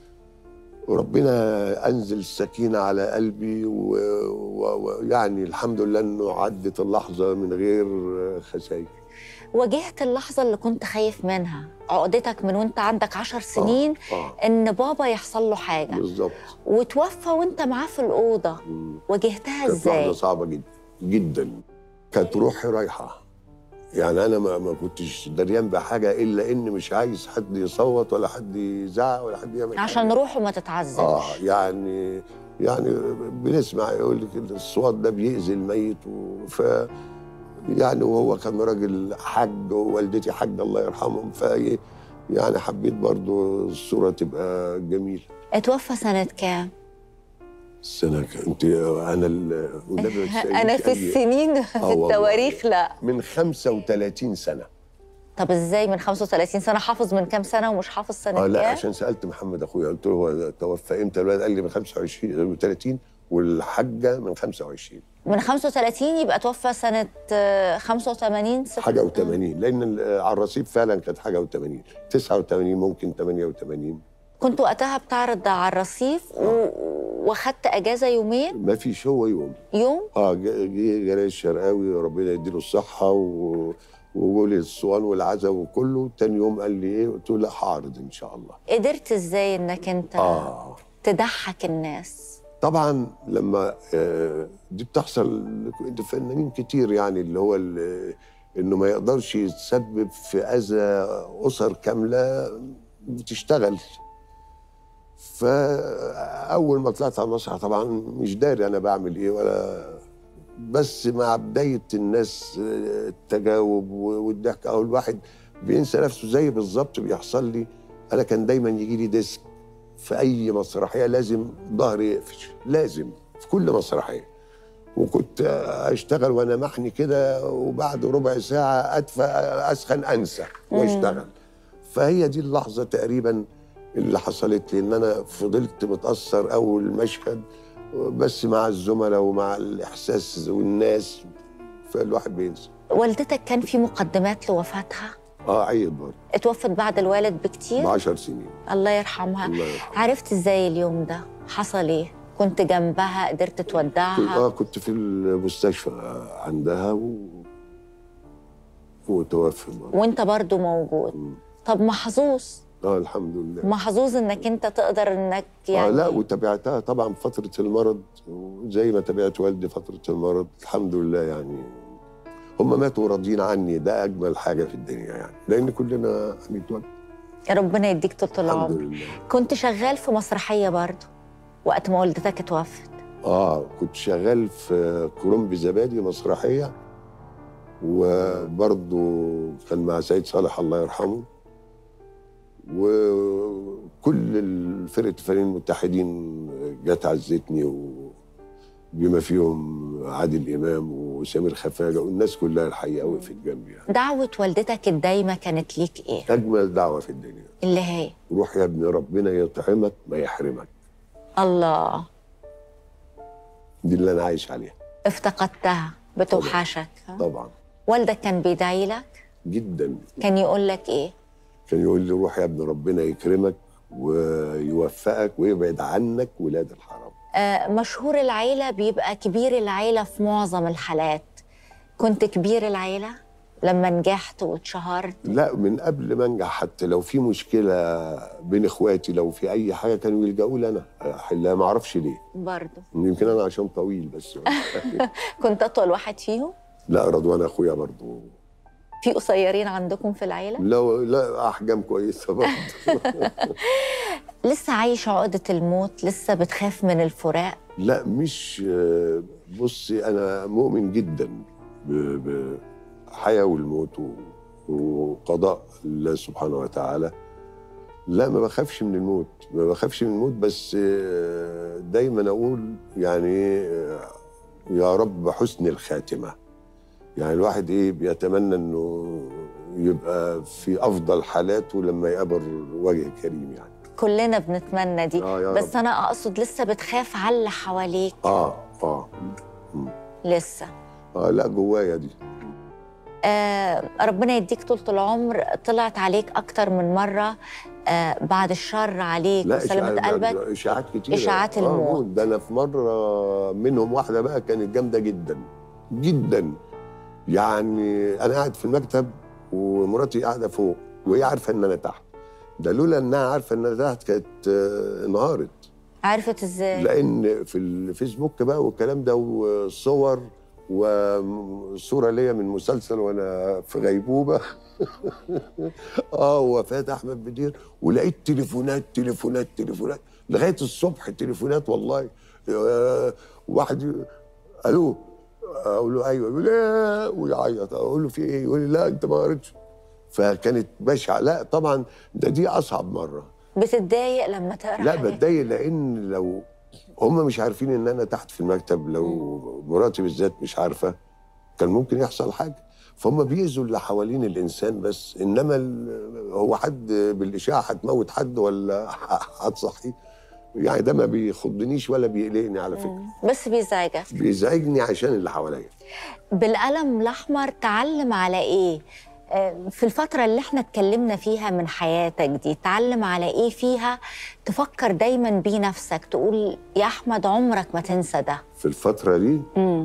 وربنا انزل السكينه على قلبي ويعني و... و... يعني الحمد لله انه عدت اللحظه من غير خسائر واجهت اللحظه اللي كنت خايف منها عقدتك من وانت عندك عشر سنين اه ان بابا يحصل له حاجه بالظبط وتوفى وانت معاه في الاوضه مم. واجهتها كانت لحظه ازاي صعبه جدا جدا كانت روحي رايحه يعني انا ما, ما كنتش دريان بحاجه الا ان مش عايز حد يصوت ولا حد يزعق ولا حد يعمل عشان حاجة. روحه ما تتعذبش اه يعني يعني بنسمع يقول لك الصوت ده بيأذي الميت ف يعني وهو كان راجل حج ووالدتي حج الله يرحمهم ف يعني حبيت برضو الصوره تبقى جميله اتوفى سنه كام السنه كانت انا ال- والنبي ما تسألنيش انا في أي- السنين في والله. التواريخ لا من 35 سنه طب ازاي من 35 سنه حافظ من كام سنه ومش حافظ سنه اه لا كام عشان سالت محمد اخويا قلت له هو توفى امتى الولد قال لي من 25 30 والحاجه من 25 من 35 يبقى توفى سنه آه، 85 ست- حاجه و80 لان ال- على الرصيف فعلا كانت حاجه و80 89 ممكن 88 كنت وقتها بتعرض على الرصيف و... واخدت اجازه يومين ما فيش هو يوم يوم اه جه جه جلال الشرقاوي ربنا يديله الصحه و وقولي الصوان والعزا وكله تاني يوم قال لي ايه قلت له لا هعرض ان شاء الله قدرت ازاي انك انت اه تضحك الناس طبعا لما آه، دي بتحصل لفنانين كتير يعني اللي هو ال- انه ما يقدرش يتسبب في اذى اسر كامله بتشتغل فاول ما طلعت على المسرح طبعا مش داري انا بعمل ايه ولا بس مع بدايه الناس آه، التجاوب والضحك او الواحد بينسى نفسه زي بالظبط بيحصل لي انا كان دايما يجي لي ديسك في اي مسرحيه لازم ظهري يقفش لازم في كل مسرحيه وكنت اشتغل وانا محني كده وبعد ربع ساعه ادفى اسخن انسى واشتغل فهي دي اللحظه تقريبا اللي حصلت لي ان انا فضلت متاثر اول مشهد بس مع الزملاء ومع الاحساس والناس فالواحد بينسى والدتك كان في مقدمات لوفاتها اه عيط برضه اتوفت بعد الوالد بكتير ب 10 سنين الله يرحمها الله يرحمه عرفت ازاي اليوم ده حصل ايه كنت جنبها قدرت كنت- تودعها اه كنت في المستشفى عندها و... وتوفى برضه. وانت برضو موجود مم. طب محظوظ اه الحمد لله محظوظ انك انت تقدر انك يعني آه لا وتابعتها طبعا فترة المرض زي ما تابعت والدي فترة المرض الحمد لله يعني هم ماتوا راضيين عني ده اجمل حاجه في الدنيا يعني لان كلنا هنتولد يا ربنا يديك طول الحمد العمر لله كنت شغال في مسرحيه برضه وقت ما والدتك اتوفت اه كنت شغال في كرومبي زبادي مسرحيه وبرضه كان مع سيد صالح الله يرحمه وكل فرقه الفريقين المتحدين جت عزتني وبما فيهم عادل امام وسمير خفاجه والناس كلها الحقيقه وقفت جنبي يعني. دعوه والدتك الدايمه كانت ليك ايه اجمل دعوه في الدنيا اللي هي روح يا ابني ربنا يطعمك ما يحرمك الله دي اللي انا عايش عليها افتقدتها بتوحشك ها؟ طبعا والدك كان بيدعي لك جدا كان يقول لك ايه كان يقول لي روح يا ابني ربنا يكرمك ويوفقك ويبعد عنك ولاد الحرام آه مشهور العيله بيبقى كبير العيله في معظم الحالات كنت كبير العيله لما نجحت واتشهرت لا من قبل ما انجح حتى لو في مشكله بين اخواتي لو في اي حاجه كانوا يلجأوا لي انا احلها ما اعرفش ليه برضه يمكن انا عشان طويل بس كنت اطول واحد فيهم لا رضوان اخويا برضو في قصيرين عندكم في العيله لا لا احجام كويسه برضو لسه عايش عقده الموت لسه بتخاف من الفراق لا مش بصي انا مؤمن جدا بحياه والموت و- وقضاء الله سبحانه وتعالى لا ما بخافش من الموت ما بخافش من الموت بس دايما اقول يعني يا رب حسن الخاتمه يعني الواحد ايه بيتمنى انه يبقى في افضل حالاته لما يقابل وجه كريم يعني كلنا بنتمنى دي آه يا بس رب. انا اقصد لسه بتخاف على اللي حواليك اه اه لسه اه لا جوايا دي آه ربنا يديك طولة العمر طلعت عليك أكتر من مرة آه بعد الشر عليك لا وسلامة إشاعات- قلبك اشاعات كتير إشاعات الموت. ده انا في مره منهم واحده بقى كانت جامده جدا جدا يعني انا قاعد في المكتب ومراتي قاعده فوق وهي عارفه ان انا تحت ده لولا انها عارفه ان انا تحت كانت آه، انهارت عرفت إزاي؟ لان في الفيسبوك بقى والكلام ده وصور وصوره ليا من مسلسل وانا في غيبوبه اه وفاه احمد بدير ولقيت تليفونات تليفونات تليفونات لغايه الصبح تليفونات والله آه، واحد ي- الو اقول له ايوه يقول ايه ويعيط اقول له في ايه يقول لي لا انت ما قريتش فكانت بشعه لا طبعا ده دي اصعب مره بتتضايق لما تقرا لا حاجات؟ بتضايق لان لو هم مش عارفين ان انا تحت في المكتب لو مراتي بالذات مش عارفه كان ممكن يحصل حاجه فهم بيأذوا اللي حوالين الانسان بس انما ال- هو حد بالاشاعه هتموت حد ولا هتصحيه يعني ده ما بيخضنيش ولا بيقلقني على فكره بس بيزعجك بيزعجني عشان اللي حواليا بالقلم الأحمر تعلم على إيه؟ آه، في الفترة اللي احنا اتكلمنا فيها من حياتك دي تعلم على ايه فيها تفكر دايما بيه نفسك تقول يا أحمد عمرك ما تنسى ده في الفتره دي مم.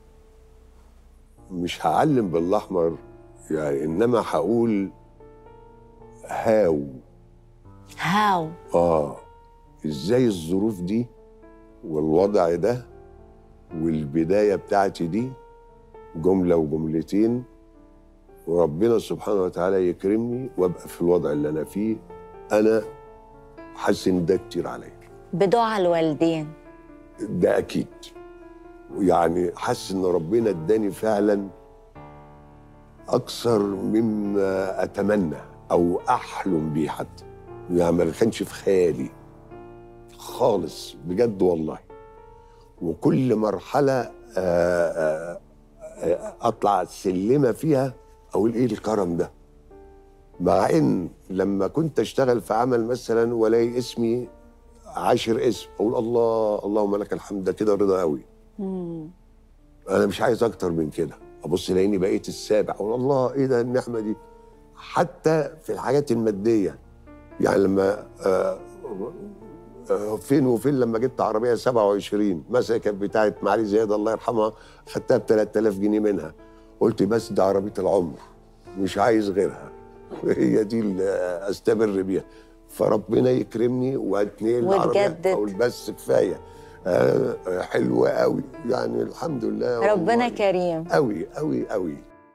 مش هعلم بالاحمر يعني انما هقول هاو هاو اه ازاي الظروف دي والوضع ده والبدايه بتاعتي دي جمله وجملتين وربنا سبحانه وتعالى يكرمني وابقى في الوضع اللي انا فيه انا حاسس ان ده كتير عليا بدعاء الوالدين ده اكيد يعني حاسس ان ربنا اداني فعلا اكثر مما اتمنى او احلم بيه حتى يعني ما كانش في خيالي خالص بجد والله وكل مرحله آه، آه، آه، اطلع سلمه فيها اقول ايه الكرم ده مع ان لما كنت اشتغل في عمل مثلا والاقي اسمي عاشر اسم اقول الله اللهم لك الحمد ده كده رضا قوي انا مش عايز اكتر من كده ابص لاني بقيت السابع اقول الله ايه ده النعمه دي حتى في الحاجات الماديه يعني لما آه آه فين وفين لما جبت عربيه 27 مثلا كانت بتاعت معالي زياد الله يرحمها خدتها ب 3000 جنيه منها قلت بس ده عربيه العمر مش عايز غيرها هي دي اللي استمر بيها فربنا يكرمني واتنقل العربيه وتجدد. اقول بس كفايه آه آه، حلوه قوي يعني الحمد لله ربنا والله. كريم قوي قوي قوي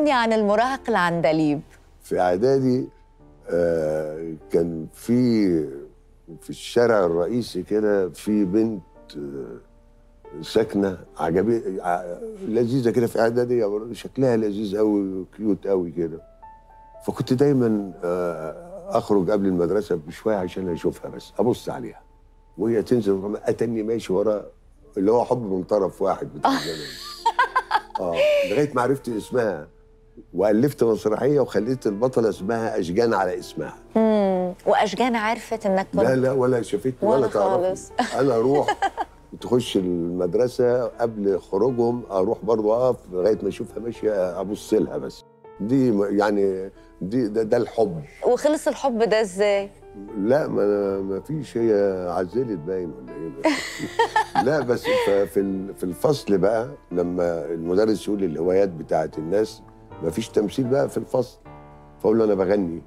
كلمني عن المراهق العندليب في اعدادي آه كان في في الشارع الرئيسي كده في بنت آه ساكنه عجبي ع- لذيذه كده في اعداديه برضه، شكلها لذيذ قوي كيوت قوي كده فكنت دايما آه اخرج قبل المدرسه بشويه عشان اشوفها بس ابص عليها وهي تنزل ورا- اتني ماشي ورا اللي هو حب من طرف واحد بتاع زمان اه لغايه ما عرفت اسمها والفت مسرحيه وخليت البطله اسمها اشجان على اسمها مم. واشجان عرفت انك كنت لا لا ولا شافتني ولا, ولا تعرفني خالص. انا اروح تخش المدرسه قبل خروجهم اروح برضو اقف لغايه ما اشوفها ماشيه ابص لها بس دي م- يعني دي ده, ده الحب وخلص الحب ده ازاي لا ما ما فيش هي عزلت باين ولا ايه بس. لا بس ف- في ال- في الفصل بقى لما المدرس يقول لي الهوايات بتاعت الناس ما فيش تمثيل بقى في الفصل فاقول له انا بغني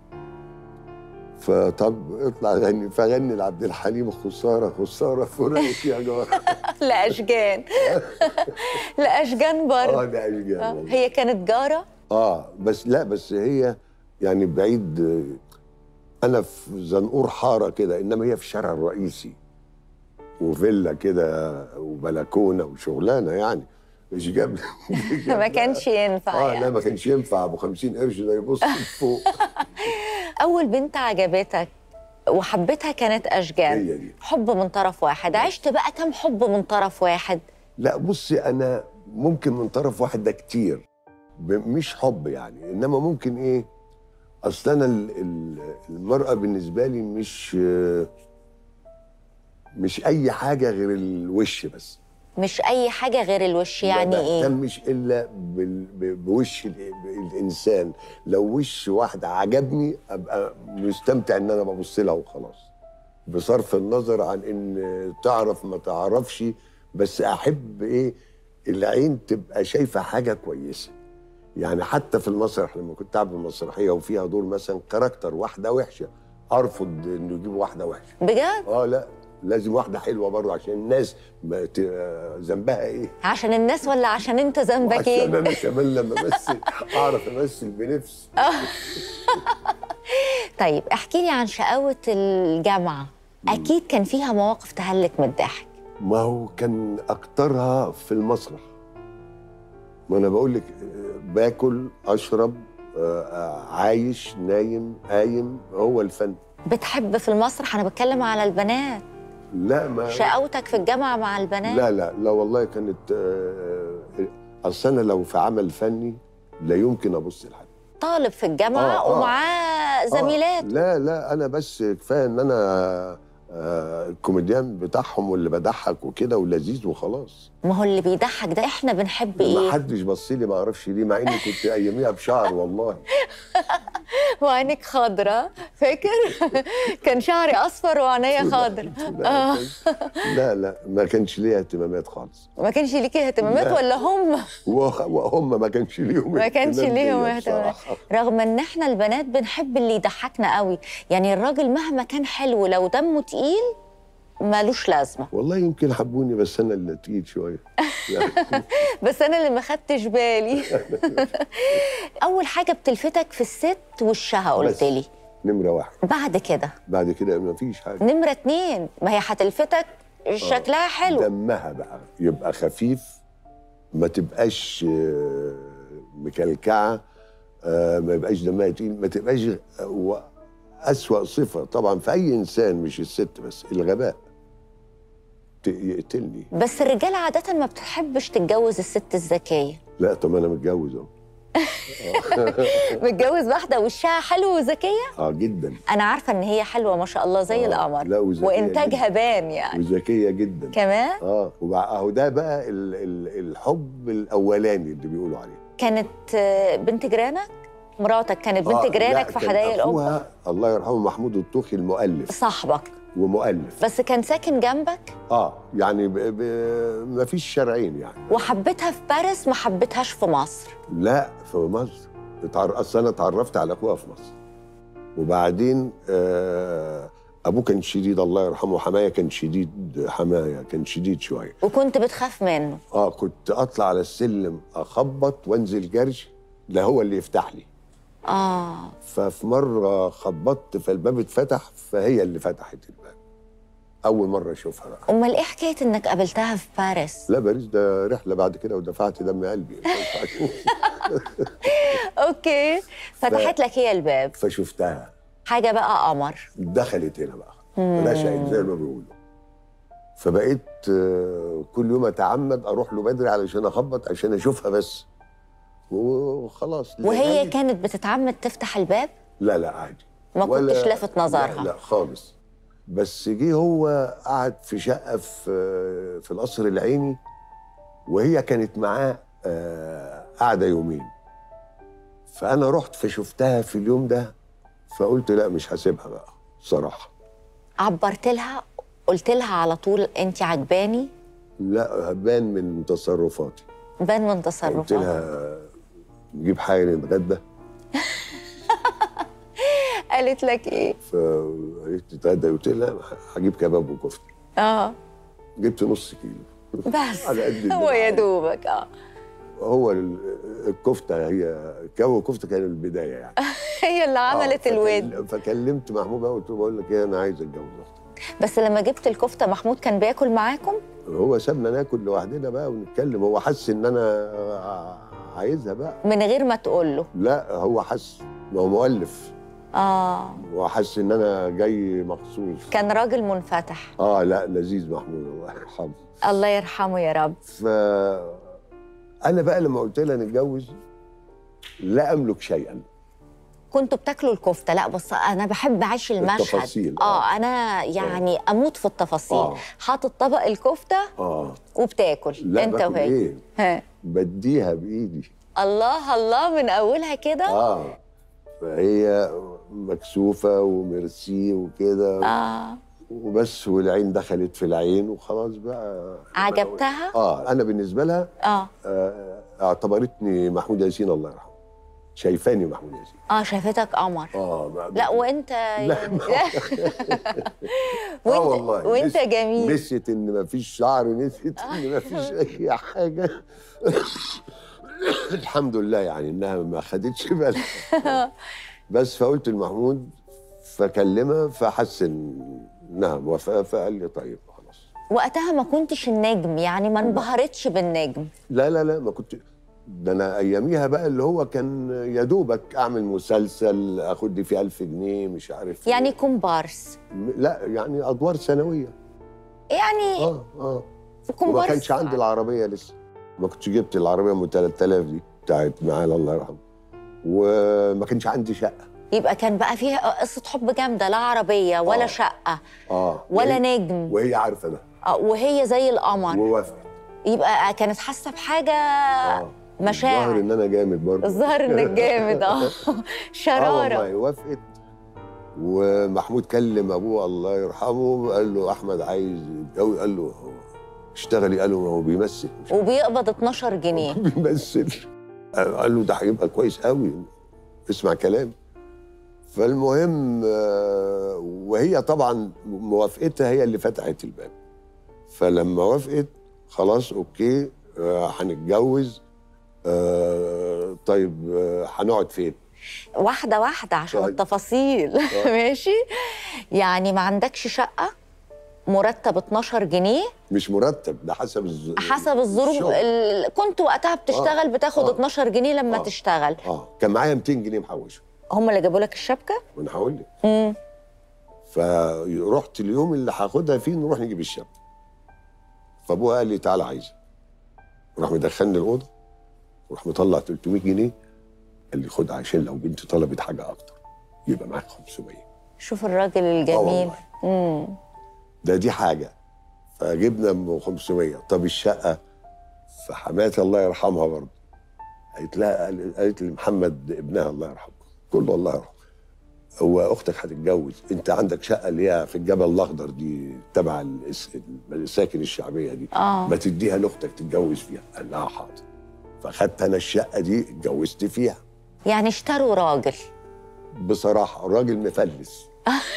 فطب اطلع غني فغني لعبد الحليم خساره خساره فراقك يا جار لاشجان لاشجان اه برضه ده اشجان آه. والله. هي كانت جاره اه بس لا بس هي يعني بعيد آه، انا في زنقور حاره كده انما هي في الشارع الرئيسي وفيلا كده وبلكونه وشغلانه يعني مش جاب ما كانش ينفع اه لا يعني. ما كانش ينفع ابو 50 قرش ده يبص فوق اول بنت عجبتك وحبيتها كانت اشجان هي دي حب من طرف واحد عشت بقى كم حب من طرف واحد لا بصي انا ممكن من طرف واحد ده كتير ب- مش حب يعني انما ممكن ايه اصل انا ال- ال- المراه بالنسبه لي مش آه، مش اي حاجه غير الوش بس مش اي حاجه غير الوش يعني ما ايه بهتمش الا بال- ب- بوش ال- الانسان لو وش واحد عجبني ابقى مستمتع ان انا ببص لها وخلاص بصرف النظر عن ان تعرف ما تعرفش بس احب ايه العين تبقى شايفه حاجه كويسه يعني حتى في المسرح لما كنت اعمل مسرحيه وفيها دور مثلا كاركتر واحده وحشه ارفض انه يجيب واحده وحشه بجد اه لا لازم واحده حلوه برضه عشان الناس ما ت- آه، ذنبها ايه عشان الناس ولا عشان انت ذنبك عشان ايه انا كمان لما امثل اعرف امثل بنفسي طيب احكي لي عن شقاوه الجامعه اكيد كان فيها مواقف تهلك من الضحك ما هو كان اكترها في المسرح ما انا بقول لك آه، باكل اشرب آه، آه، عايش نايم قايم هو الفن بتحب في المسرح انا بتكلم على البنات لا ما شقاوتك في الجامعه مع البنات لا لا لا والله كانت آه، آه، اصل انا لو في عمل فني لا يمكن ابص لحد طالب في الجامعه آه، آه. ومعاه زميلات آه لا لا انا بس كفايه ان انا آه الكوميديان بتاعهم واللي بضحك وكده ولذيذ وخلاص ما هو اللي بيضحك ده احنا بنحب ما ايه حدش بص لي ما اعرفش ليه مع اني كنت اياميها بشعر والله وعينك خضرة فاكر كان شعري اصفر وعينيا خضرة لا, لا لا ما كانش ليها اهتمامات خالص ما كانش ليكي اهتمامات لا. ولا هم وه- وهم ما كانش ليهم ما كانش اهتمام ليهم بيا اهتمامات بصراحة. رغم ان احنا البنات بنحب اللي يضحكنا قوي يعني الراجل مهما كان حلو لو دمه تقيل مالوش لازمه والله يمكن حبوني بس انا اللي تقيل شويه يعني بس انا اللي ما خدتش بالي اول حاجه بتلفتك في الست وشها بس. قلت لي نمره واحد بعد كده بعد كده ما فيش حاجه نمره اتنين ما هي هتلفتك شكلها حلو دمها بقى يبقى خفيف ما تبقاش آه، مكلكعه آه، ما يبقاش دمها تقيل ما تبقاش آه، و- أسوأ صفة طبعا في أي إنسان مش الست بس الغباء ت- يقتلني بس الرجاله عاده ما بتحبش تتجوز الست الذكيه لا طب أنا متجوز أهو متجوز واحده وشها حلو وذكيه اه جدا انا عارفه ان هي حلوه ما شاء الله زي آه، القمر لا وذكية وانتاجها بان يعني وذكية جدا كمان اه وبع- اهو ده بقى ال ال الحب الاولاني اللي بيقولوا عليه كانت آه، بنت جيرانك مراتك كانت بنت آه، لا، جيرانك في كان حدائق القبه أخوها الله يرحمه محمود الطوخي المؤلف صاحبك ومؤلف بس كان ساكن جنبك اه يعني ب ب ما فيش شرعين يعني وحبيتها في باريس ما حبيتهاش في مصر لا في مصر اتعر- اصل انا اتعرفت على اخوها في مصر وبعدين آه ابوه كان شديد الله يرحمه حمايه كان شديد حمايه كان شديد شويه وكنت بتخاف منه اه كنت اطلع على السلم اخبط وانزل جري لا هو اللي يفتح لي اه ففي مره خبطت فالباب اتفتح فهي اللي فتحت الباب اول مره اشوفها بقى امال ايه حكايه انك قابلتها في باريس لا باريس ده رحله بعد كده ودفعت دم قلبي اوكي فتحت لك هي الباب فشفتها حاجه بقى قمر دخلت هنا بقى رشقت زي ما بيقولوا فبقيت آه، كل يوم اتعمد اروح له بدري علشان اخبط عشان اشوفها بس وخلاص وهي لقيت- كانت بتتعمد تفتح الباب لا لا عادي ما ولا- كنتش لافت نظرها. لا, لا خالص بس جه هو قعد في شقه في في القصر العيني وهي كانت معاه آه، قاعده يومين فانا رحت فشفتها في اليوم ده فقلت لا مش هسيبها بقى صراحه عبرت لها قلت لها على طول انت عجباني لا هبان من تصرفاتي بان من قلت تصرفاتك لها نجيب حاجه نتغدى قالت لك ايه فقالت لي نتغدى قلت لها هجيب كباب وكفته اه جبت نص كيلو بس على قد هو يا الدراع. دوبك اه هو ال- الكفته هي كباب وكفته كان البدايه يعني هي اللي عملت آه، الود فكل- فكلمت محمود بقى قلت له بقول لك ايه انا عايز اتجوز اختك بس لما جبت الكفته محمود كان بياكل معاكم هو سابنا ناكل لوحدنا بقى ونتكلم هو حس ان انا ع- عايزها بقى من غير ما تقول له لا هو حس ما هو مؤلف اه هو حس ان انا جاي مخصوص كان راجل منفتح اه لا لذيذ محمود الله يرحمه الله يرحمه يا رب ف انا بقى لما قلت لها نتجوز لا املك شيئا كنتوا بتاكلوا الكفته لا بس انا بحب اعيش المشهد التفاصيل، اه آه. انا يعني اموت في التفاصيل آه. حاطط طبق الكفته اه وبتاكل لا انت باكل وهي ايه ها. بديها بايدي الله الله من اولها كده اه فهي مكسوفه وميرسي وكده اه وبس والعين دخلت في العين وخلاص بقى عجبتها اه انا بالنسبه لها اه آه اعتبرتني محمود ياسين الله يرحمه شايفاني محمود ياسين اه شافتك قمر اه ما- لا وانت لا يعني اه وانت والله وانت نس- جميل نسيت ان مفيش شعر نسيت ان مفيش اي حاجه الحمد لله يعني انها ما خدتش بالها بس فقلت لمحمود فكلمها فحس انها موافقه فقال لي طيب خلاص وقتها ما كنتش النجم يعني ما انبهرتش بالنجم لا لا لا ما كنت ده انا اياميها بقى اللي هو كان يا دوبك اعمل مسلسل اخد لي فيه 1000 جنيه مش عارف يعني إيه. كومبارس م- لا يعني ادوار ثانويه يعني اه اه وما كومبارس كانش عندي العربيه لسه ما كنتش جبت العربيه ام 3000 دي بتاعت معانا الله يرحمه وما كانش عندي شقه يبقى كان بقى فيها قصه حب جامده لا عربيه ولا آه. شقه اه ولا وهي- نجم وهي عارفه ده آه، وهي زي القمر ووافقت يبقى كانت حاسه بحاجه اه مشاعر. الظاهر ان انا جامد برضه الظاهر انك جامد اه اه شراره والله وافقت ومحمود كلم ابوه الله يرحمه قال له احمد عايز يتجوز قال له هو اشتغلي قال له ما هو بيمثل مش وبيقبض 12 جنيه بيمثل قال له ده هيبقى كويس قوي اسمع كلام فالمهم آه، وهي طبعا موافقتها هي اللي فتحت الباب فلما وافقت خلاص اوكي آه، هنتجوز آه، طيب آه، هنقعد فين؟ واحده واحده عشان طيب. التفاصيل ماشي يعني ما عندكش شقه مرتب 12 جنيه مش مرتب ده حسب الز... حسب الظروف الشغل. ال... كنت وقتها بتشتغل بتاخد آه. 12 جنيه لما آه. تشتغل اه كان معايا 200 جنيه محوشه هم اللي جابوا لك الشبكه وانا هقول لك امم فرحت اليوم اللي هاخدها فيه نروح نجيب الشبكه فابوها قال لي تعالى عايزه راح مدخلني الاوضه وراح مطلع 300 جنيه قال لي خد عشان لو بنتي طلبت حاجه اكتر يبقى معاك 500 شوف الراجل اه الجميل والله امم ده دي حاجه فجبنا ام 500 طب الشقه فحماتي الله يرحمها برضه قالت لها قالت لي محمد ابنها الله يرحمه كله الله يرحمه هو اختك هتتجوز انت عندك شقه اللي هي في الجبل الاخضر دي تبع الس- المساكن الشعبيه دي اه ما تديها لاختك تتجوز فيها قال لها حاضر فاخدت انا الشقه دي اتجوزت فيها يعني اشتروا راجل بصراحه الراجل مفلس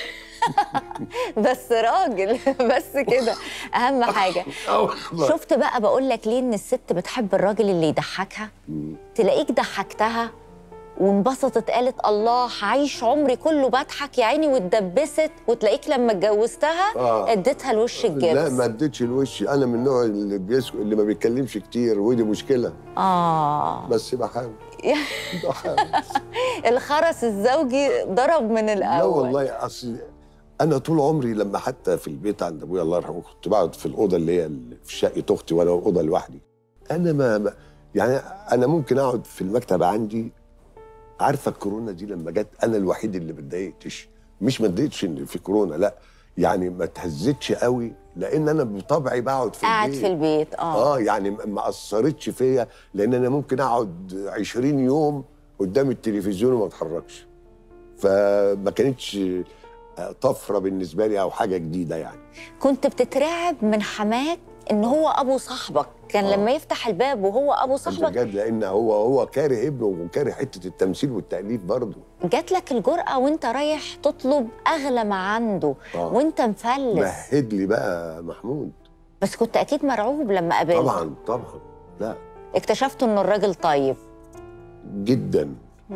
بس راجل بس كده اهم حاجه اه والله شفت بقى بقول لك ليه ان الست بتحب الراجل اللي يضحكها تلاقيك ضحكتها وانبسطت قالت الله هعيش عمري كله بضحك يا عيني واتدبست وتلاقيك لما اتجوزتها آه. اديتها الوش لا الجبس ما اديتش الوش انا من النوع اللي بيسك- اللي ما بيتكلمش كتير ودي مشكله اه بس بحاول بحاول الخرس الزوجي ضرب من الاول لا والله اصل انا طول عمري لما حتى في البيت عند ابويا الله يرحمه كنت بقعد في الاوضه اللي هي ال- في شقه اختي وانا اوضه لوحدي انا ما ما- يعني انا ممكن اقعد في المكتب عندي عارفه الكورونا دي لما جت انا الوحيد اللي ما اتضايقتش مش ما اتضايقتش ان في كورونا لا يعني ما اتهزتش قوي لان انا بطبعي بقعد في قاعد البيت في البيت اه اه يعني ما- ما اثرتش فيا لان انا ممكن اقعد 20 يوم قدام التلفزيون وما اتحركش فما كانتش آه، طفره بالنسبه لي او حاجه جديده يعني كنت بتترعب من حماك ان هو ابو صاحبك كان آه. لما يفتح الباب وهو ابو صاحبك بجد لان هو هو كاره ابنه وكاره حته التمثيل والتاليف برضه جات لك الجرأة وانت رايح تطلب اغلى ما عنده آه. وانت مفلس مهد لي بقى محمود بس كنت اكيد مرعوب لما قابلته طبعا طبعا لا اكتشفت انه الراجل طيب جدا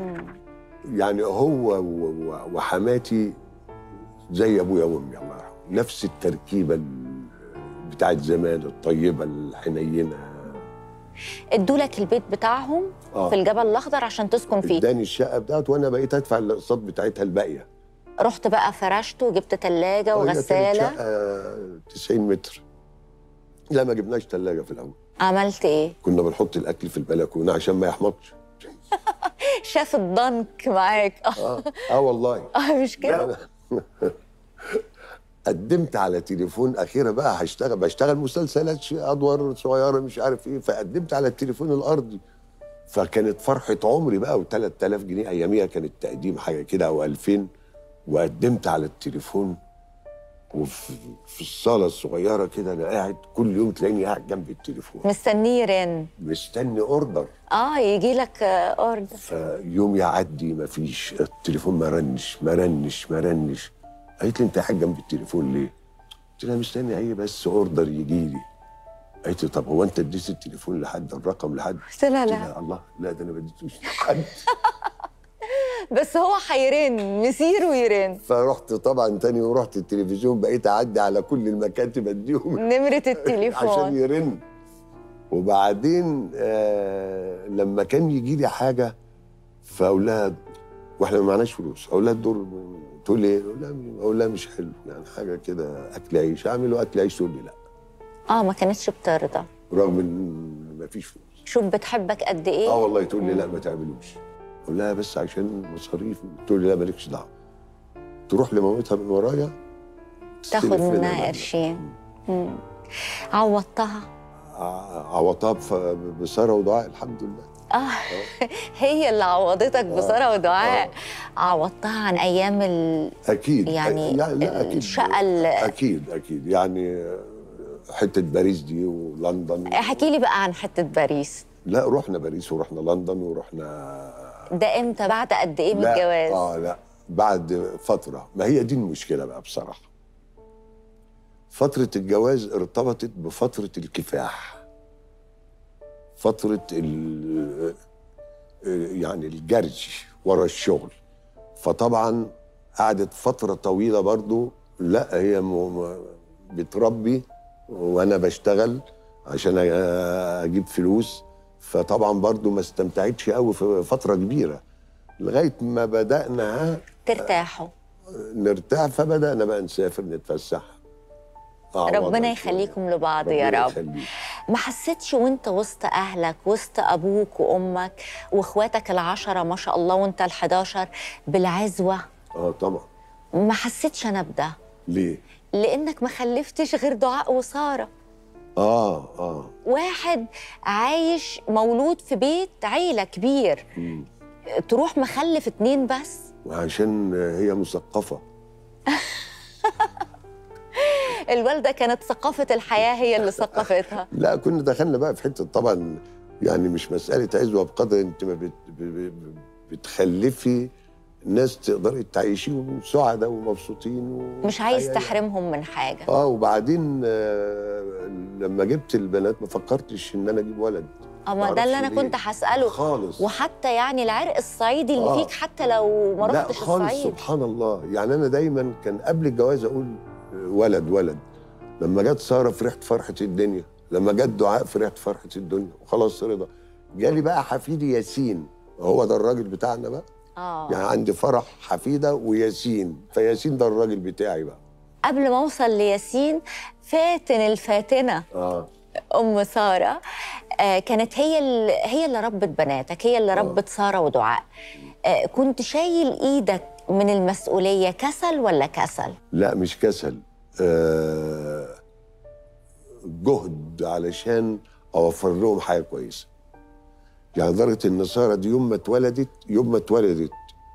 يعني هو و- و- وحماتي زي ابويا وامي الله يرحمه نفس التركيبه ال- بتاعت زمان الطيبه الحنينه ادوا لك البيت بتاعهم آه. في الجبل الاخضر عشان تسكن فيه اداني الشقه بتاعته وانا بقيت ادفع الاقساط بتاعتها الباقيه رحت بقى فرشت وجبت تلاجة آه، هي كانت وغسالة شقه 90 متر لا ما جبناش ثلاجه في الاول عملت ايه كنا بنحط الاكل في البلكونه عشان ما يحمضش شاف الضنك معاك اه اه اه والله آه، مش كده لا لا. قدمت على تليفون اخيرا بقى هشتغل بشتغل مسلسلات ش- ادوار صغيره مش عارف ايه فقدمت على التليفون الارضي فكانت فرحه عمري بقى و3000 جنيه اياميها كان التقديم حاجه كده او 2000 وقدمت على التليفون وفي في الصاله الصغيره كده انا قاعد كل يوم تلاقيني قاعد جنب التليفون مستنيه يرن مستني اوردر اه يجي لك اوردر فيوم يعدي ما فيش التليفون ما رنش ما رنش ما رنش قالت لي انت قاعد جنب التليفون ليه؟ قلت لها مستني اي بس اوردر يجي لي قالت لي طب هو انت اديت التليفون لحد الرقم لحد قلت لها قلت لا لها الله لا ده انا ما اديتوش لحد بس هو هيرن مسير ويرن فرحت طبعا تاني ورحت التلفزيون بقيت اعدي على كل المكاتب اديهم نمرة عشان التليفون يرن وبعدين آه لما كان يجي لي حاجه فاقول لها واحنا ما معناش فلوس اقول لها الدور تقول لي ايه؟ اقول لها اقول لها مش حلو يعني حاجه كده اكل عيش اعمله اكل عيش تقول لي لا اه ما كانتش بترضى رغم ان ما فيش فلوس شوف بتحبك قد ايه اه والله تقول لي لا ما تعملوش اقول لها بس عشان مصاريف تقول لي لا مالكش دعوه تروح لمامتها من ورايا تاخد تستلف منها مبلغ. قرشين مم. عوضتها ع- عوضتها بف- بساره ودعاء الحمد لله اه هي اللي عوضتك بصرة ودعاء آه. عوضتها عن ايام ال... اكيد يعني لا لا اكيد الشقة ال- اكيد اكيد يعني حته باريس دي ولندن احكي لي بقى عن حتة باريس لا رحنا باريس ورحنا لندن ورحنا ده امتى بعد قد ايه من لا الجواز اه لا بعد فتره ما هي دي المشكله بقى بصراحه فتره الجواز ارتبطت بفتره الكفاح فتره ال يعني الجري ورا الشغل فطبعا قعدت فتره طويله برضو لا هي م- م- بتربي وانا بشتغل عشان أ- اجيب فلوس فطبعا برضو ما استمتعتش قوي في فتره كبيره لغايه ما بدانا ترتاحوا نرتاح فبدانا بقى نسافر نتفسح آه، ربنا والله يخليكم لبعض يا ربنا رب يخليك. ما حسيتش وانت وسط اهلك وسط ابوك وامك واخواتك العشرة ما شاء الله وانت الحداشر بالعزوة اه طبعا ما حسيتش انا بده ليه؟ لانك ما خلفتش غير دعاء وسارة اه اه واحد عايش مولود في بيت عيلة كبير مم. تروح مخلف اتنين بس وعشان هي مثقفه الوالدة كانت ثقافة الحياة هي اللي ثقفتها لا كنا دخلنا بقى في حته طبعا يعني مش مساله عزوه بقدر انت ما بت ب- ب- بتخلفي ناس تقدري تعيشيهم سعداء ومبسوطين مش عايز وحياة- تحرمهم من حاجه اه وبعدين آه لما جبت البنات ما فكرتش ان انا اجيب ولد اما ده اللي معرفش انا ليه. كنت هساله خالص وحتى يعني العرق الصعيدي اللي آه. فيك حتى لو ما لا رحتش خالص الصعيد سبحان الله يعني انا دايما كان قبل الجواز اقول ولد ولد لما جت ساره فرحت فرحه الدنيا لما جت دعاء فرحت فرحه الدنيا وخلاص رضا جالي بقى حفيدي ياسين هو ده الراجل بتاعنا بقى اه يعني عندي فرح حفيده وياسين فياسين ده الراجل بتاعي بقى قبل ما اوصل لياسين فاتن الفاتنه اه ام ساره آه كانت هي ال- هي اللي ربت بناتك هي اللي آه. ربت ساره ودعاء آه كنت شايل ايدك من المسؤوليه كسل ولا كسل لا مش كسل آه جهد علشان اوفر لهم حاجه كويسه يعني لدرجه ان ساره دي يوم ما اتولدت يوم ما اتولدت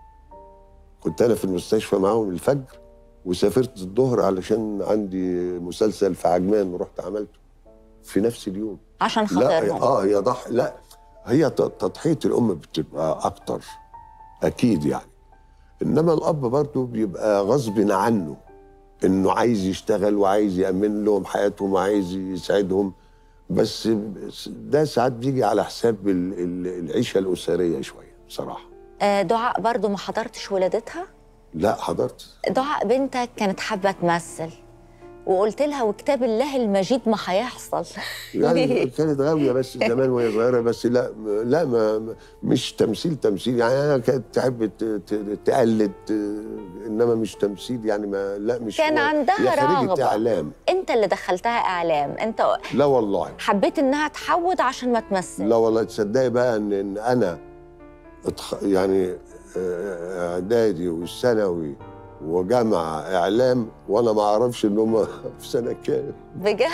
كنت انا في المستشفى معاهم الفجر وسافرت الظهر علشان عندي مسلسل في عجمان ورحت عملته في نفس اليوم عشان لا خاطرهم اه هي ضح لا هي ت- تضحيه الام بتبقى اكتر اكيد يعني انما الاب برضه بيبقى غصب عنه انه عايز يشتغل وعايز يامن لهم حياتهم وعايز يساعدهم بس ده ساعات بيجي على حساب ال- ال- العيشه الاسريه شويه بصراحه آه دعاء برضو ما حضرتش ولادتها لا حضرت دعاء بنتك كانت حابه تمثل وقلت لها وكتاب الله المجيد ما هيحصل يعني ليه؟ كانت غاويه بس زمان وهي صغيره بس لا لا ما ما- مش تمثيل تمثيل يعني انا كانت تحب ت- ت- تقلد آه، انما مش تمثيل يعني ما لا مش كان هي عندها خريجة رغبة. اعلام انت اللي دخلتها اعلام انت لا والله حبيت انها تحود عشان ما تمثل لا والله تصدقي بقى ان ان انا اتخ... يعني آه، اعدادي والثانوي وجامعه اعلام وانا ما اعرفش ان هم في سنه كام بجد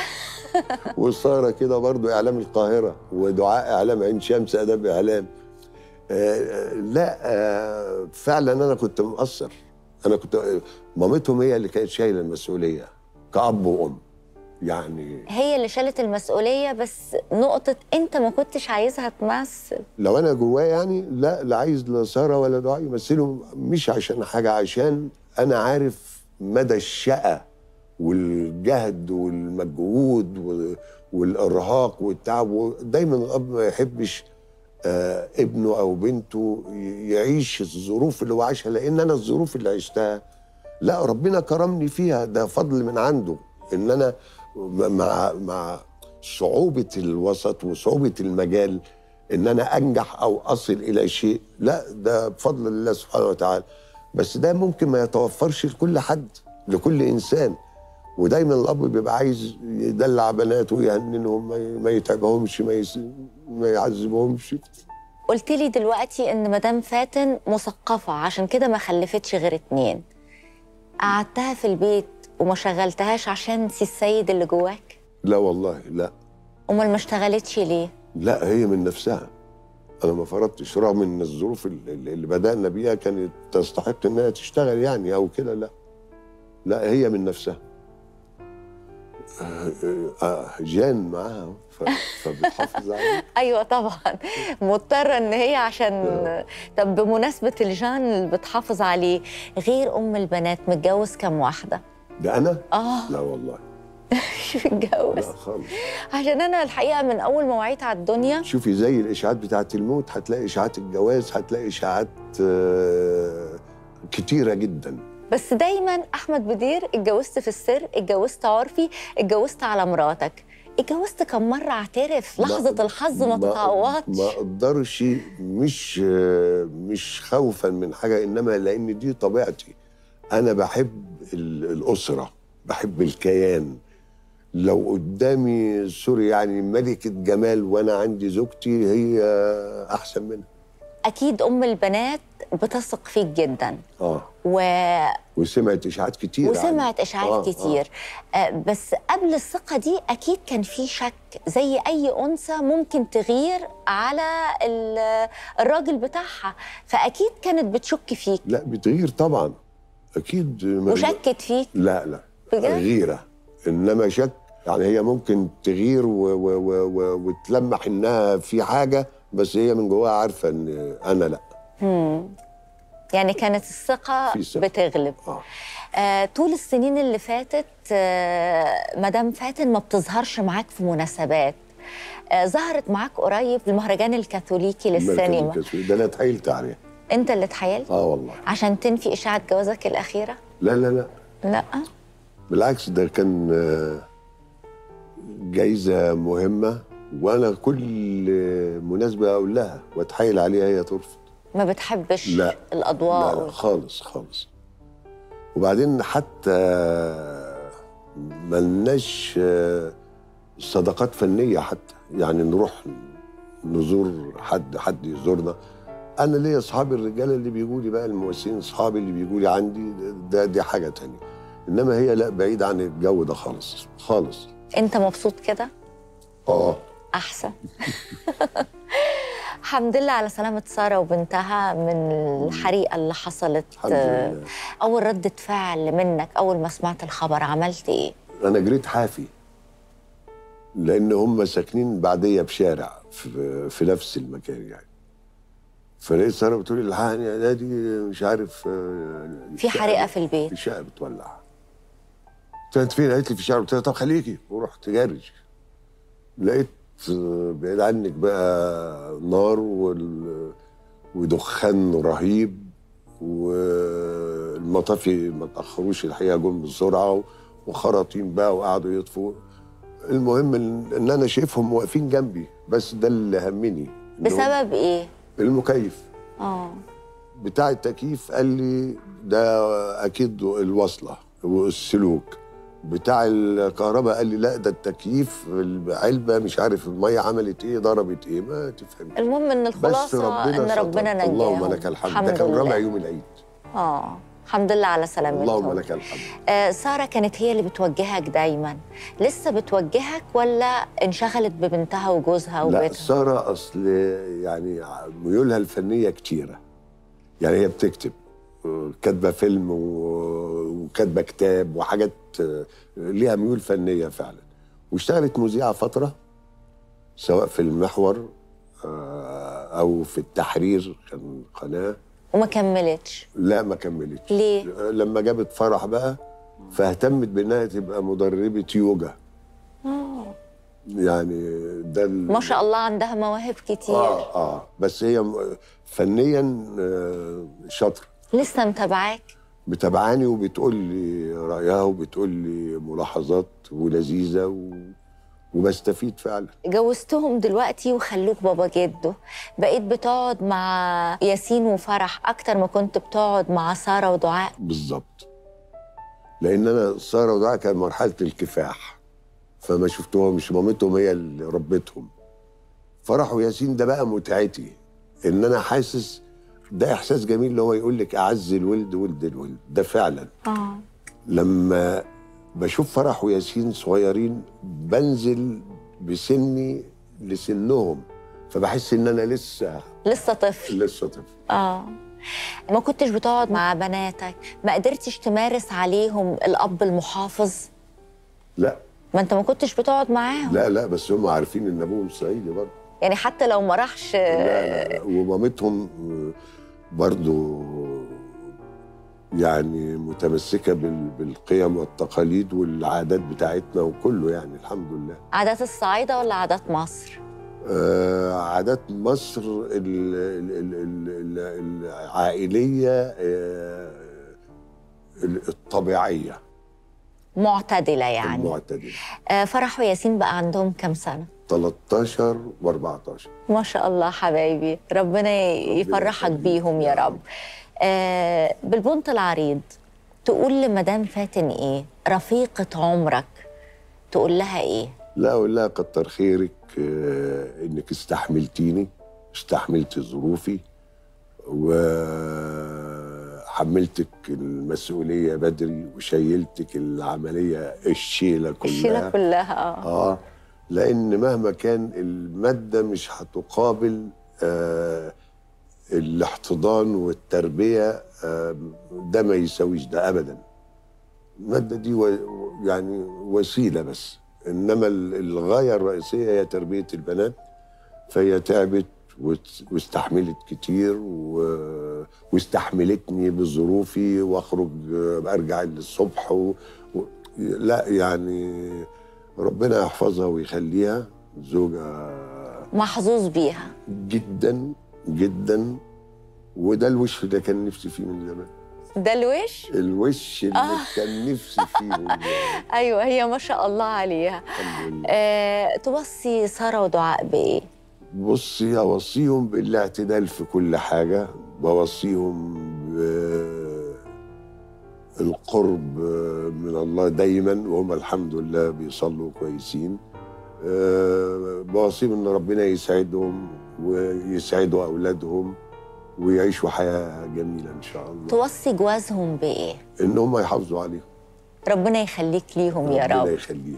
وساره كده برضو اعلام القاهره ودعاء اعلام عين شمس اداب اعلام آه، آه، لا آه، فعلا انا كنت مقصر انا كنت مامتهم هي اللي كانت شايله المسؤوليه كاب وام يعني هي اللي شالت المسؤوليه بس نقطه انت ما كنتش عايزها تمثل لو انا جوايا يعني لا لا عايز لا ساره ولا دعاء يمثلوا مش عشان حاجه عشان انا عارف مدى الشقه والجهد والمجهود و- والارهاق والتعب دايما الاب ما يحبش آه ابنه او بنته ي- يعيش الظروف اللي هو عاشها لان انا الظروف اللي عشتها لا ربنا كرمني فيها ده فضل من عنده ان انا مع مع صعوبه الوسط وصعوبه المجال ان انا انجح او اصل الى شيء لا ده بفضل الله سبحانه وتعالى بس ده ممكن ما يتوفرش لكل حد لكل انسان ودايما الاب بيبقى عايز يدلع بناته ويهننهم ما ي- ما يتعبهمش ما, يس... ما يعذبهمش قلت لي دلوقتي ان مدام فاتن مثقفه عشان كده ما خلفتش غير اتنين قعدتها في البيت وما شغلتهاش عشان سي السيد اللي جواك لا والله لا امال ما اشتغلتش ليه لا هي من نفسها انا ما فرضتش رغم ان الظروف اللي اللي بدانا بيها كانت تستحق انها تشتغل يعني او كده لا لا هي من نفسها آه، آه، جان معاها ف- فبتحافظ عليها ايوه طبعا مضطره ان هي عشان طب بمناسبه الجان اللي بتحافظ عليه غير ام البنات متجوز كام واحده ده انا اه لا والله مش متجوز لا خالص عشان انا الحقيقه من اول ما وعيت على الدنيا شوفي زي الاشاعات بتاعت الموت هتلاقي اشاعات الجواز هتلاقي اشاعات آه، كتيره جدا بس دايما احمد بدير اتجوزت في السر اتجوزت عرفي اتجوزت على مراتك اتجوزت كم مره اعترف ما- لحظه الحظ ما تتعوضش ما اقدرش مش مش خوفا من حاجه انما لان دي طبيعتي انا بحب ال- الاسره بحب الكيان لو قدامي سوري يعني ملكه جمال وانا عندي زوجتي هي احسن منها اكيد ام البنات بتثق فيك جدا اه و... وسمعت اشاعات كتير وسمعت عنك. اشاعات آه، آه. كتير آه. بس قبل الثقه دي اكيد كان في شك زي اي انثى ممكن تغير على ال- الراجل بتاعها فاكيد كانت بتشك فيك لا بتغير طبعا اكيد ما- وشكت فيك لا لا بجد؟ غيرة انما شك يعني هي ممكن تغير و و و و وتلمح انها في حاجه بس هي من جواها عارفه ان انا لا مم. يعني كانت الثقه في ثقة. بتغلب اه آه، طول السنين اللي فاتت آه، مدام فاتن ما بتظهرش معاك في مناسبات آه، ظهرت معاك قريب في المهرجان الكاثوليكي للسينما الكسوي ده انا اتحايلت عليه انت اللي اتحايلت اه والله عشان تنفي اشاعه جوازك الاخيره لا لا لا لا بالعكس ده كان آه، جايزة مهمة وأنا كل مناسبة أقول لها وأتحايل عليها هي ترفض ما بتحبش لا. الاضواء لا لا خالص خالص وبعدين حتى ملناش آه، صداقات فنية حتى يعني نروح نزور حد حد يزورنا أنا ليا أصحابي الرجالة اللي بيجوا لي بقى الممثلين أصحابي اللي بيجوا لي عندي ده دي حاجة تانية إنما هي لا بعيد عن الجو ده خالص خالص انت مبسوط كده اه احسن الحمد لله على سلامة سارة وبنتها من الحريقة اللي حصلت الحمد لله أول ردة فعل منك أول ما سمعت الخبر عملت إيه؟ انا جريت حافي لان هم ساكنين بعديه بشارع في, في نفس المكان يعني فلقيت ساره بتقول لي الحقني يا نادي مش عارف آه، في الشقة- حريقة في البيت الشقه بتولع قلت لها انت فين؟ قالت لي في الشارع قلت لها طب خليكي ورحت جاري لقيت آه، بعيد عنك بقى نار وال... ودخان رهيب والمطافي ما تاخروش الحقيقه جم بسرعه وخراطيم بقى وقعدوا يطفوا المهم ان إن انا شايفهم واقفين جنبي بس ده اللي همني إنهم- بسبب إيه؟ المكيف آه بتاع التكييف قال لي ده اكيد الوصله والسلوك بتاع الكهرباء قال لي لا ده التكييف العلبه مش عارف الميه عملت ايه ضربت ايه ما تفهمش المهم إن بس الخلاصة ربنا إن ستر. ربنا نجاهم اللهم لك الحمد ده كان رابع يوم العيد آه الحمد لله على سلامتهم اللهم لك الحمد آه سارة كانت هي اللي بتوجهك دايما لسه بتوجهك ولا انشغلت ببنتها وجوزها لا وبيتها؟ ساره اصل يعني ميولها الفنيه كتيره يعني هي بتكتب آه، كاتبه فيلم و- وكاتبه كتاب وحاجات آه، ليها ميول فنيه فعلا واشتغلت مذيعه فتره سواء في المحور آه، او في التحرير كان قناه وما كملتش لا ما كملتش ليه؟ لما جابت فرح بقى فاهتمت بانها تبقى مدربه يوجا يعني ده ال- ما شاء الله عندها مواهب كتير اه اه بس هي م- فنيا آه، شاطره لسه متابعاك متابعاني وبتقول لي رايها وبتقول لي ملاحظات ولذيذه و... وبستفيد فعلا جوزتهم دلوقتي وخلوك بابا جده بقيت بتقعد مع ياسين وفرح اكتر ما كنت بتقعد مع ساره ودعاء بالظبط لان انا ساره ودعاء كان مرحله الكفاح فما شفتهم مش مامتهم هي اللي ربتهم فرح وياسين ده بقى متعتي ان انا حاسس ده احساس جميل اللي هو يقول لك اعز الولد ولد الولد ده فعلا اه لما بشوف فرح وياسين صغيرين بنزل بسني لسنهم فبحس ان انا لسه لسه طفل لسه طفل اه ما كنتش بتقعد مع بناتك ما قدرتش تمارس عليهم الاب المحافظ لا ما انت ما كنتش بتقعد معاهم لا لا بس هم عارفين ان ابوهم صعيدي برضه يعني حتى لو ما راحش لا لا لا ومامتهم برضو يعني متمسكة بال- بالقيم والتقاليد والعادات بتاعتنا وكله يعني الحمد لله عادات الصعايده ولا عادات مصر آه عادات مصر ال- ال- ال- ال- ال- العائلية آه ال- الطبيعية معتدله يعني المعتدلة آه فرح وياسين بقى عندهم كام سنه 13 و14 ما شاء الله حبايبي ربنا يفرحك يخليك. بيهم يا رب آه بالبنط العريض تقول لمدام فاتن ايه رفيقة عمرك تقول لها ايه لا اقول لها كتر خيرك آه، انك استحملتيني استحملت ظروفي وحملتك المسؤوليه بدري وشيلتك العمليه الشيله كلها الشيلة كلها اه اه لان مهما كان الماده مش هتقابل آه الاحتضان والتربيه آه ده ما يساويش ده ابدا الماده دي و يعني وسيله بس انما ال- الغايه الرئيسيه هي تربيه البنات فهي تعبت وت- واستحملت كتير و... واستحملتني بظروفي واخرج آه، ارجع الصبح و... و... لا يعني ربنا يحفظها ويخليها زوجة محظوظ بيها جدا جدا وده الوش اللي كان نفسي فيه من زمان ده الوش الوش اللي آه. كان نفسي فيه من زمان ايوه هي ما شاء الله عليها الحمد لله أه توصي ساره ودعاء بايه بصي اوصيهم بالاعتدال في كل حاجه بوصيهم بالقرب من الله دايما وهم الحمد لله بيصلوا كويسين أه، بوصيهم ان ربنا يسعدهم ويسعدوا اولادهم ويعيشوا حياه جميله ان شاء الله توصي جوازهم بايه ان هم يحافظوا عليهم ربنا يخليك ليهم يا ربنا رب يخليك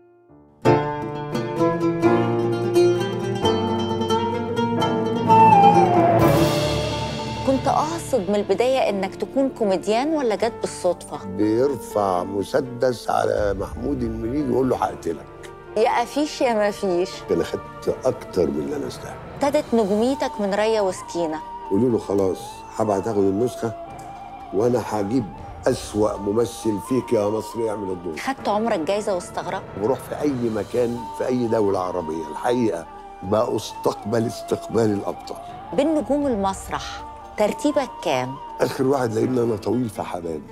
كنت اقصد من البدايه انك تكون كوميديان ولا جت بالصدفه بيرفع مسدس على محمود المليجي ويقول له هقتلك يا افيش يا ما فيش انا خدت اكتر من اللي انا استاهل ابتدت نجوميتك من ريا وسكينه قولوا له خلاص هبعت اخد النسخه وانا هجيب اسوأ ممثل فيك يا مصر يعمل الدور خدت عمرك جايزه واستغربت بروح في اي مكان في اي دوله عربيه الحقيقه بستقبل استقبال الابطال بين نجوم المسرح ترتيبك كام اخر واحد لان انا طويل في حبابي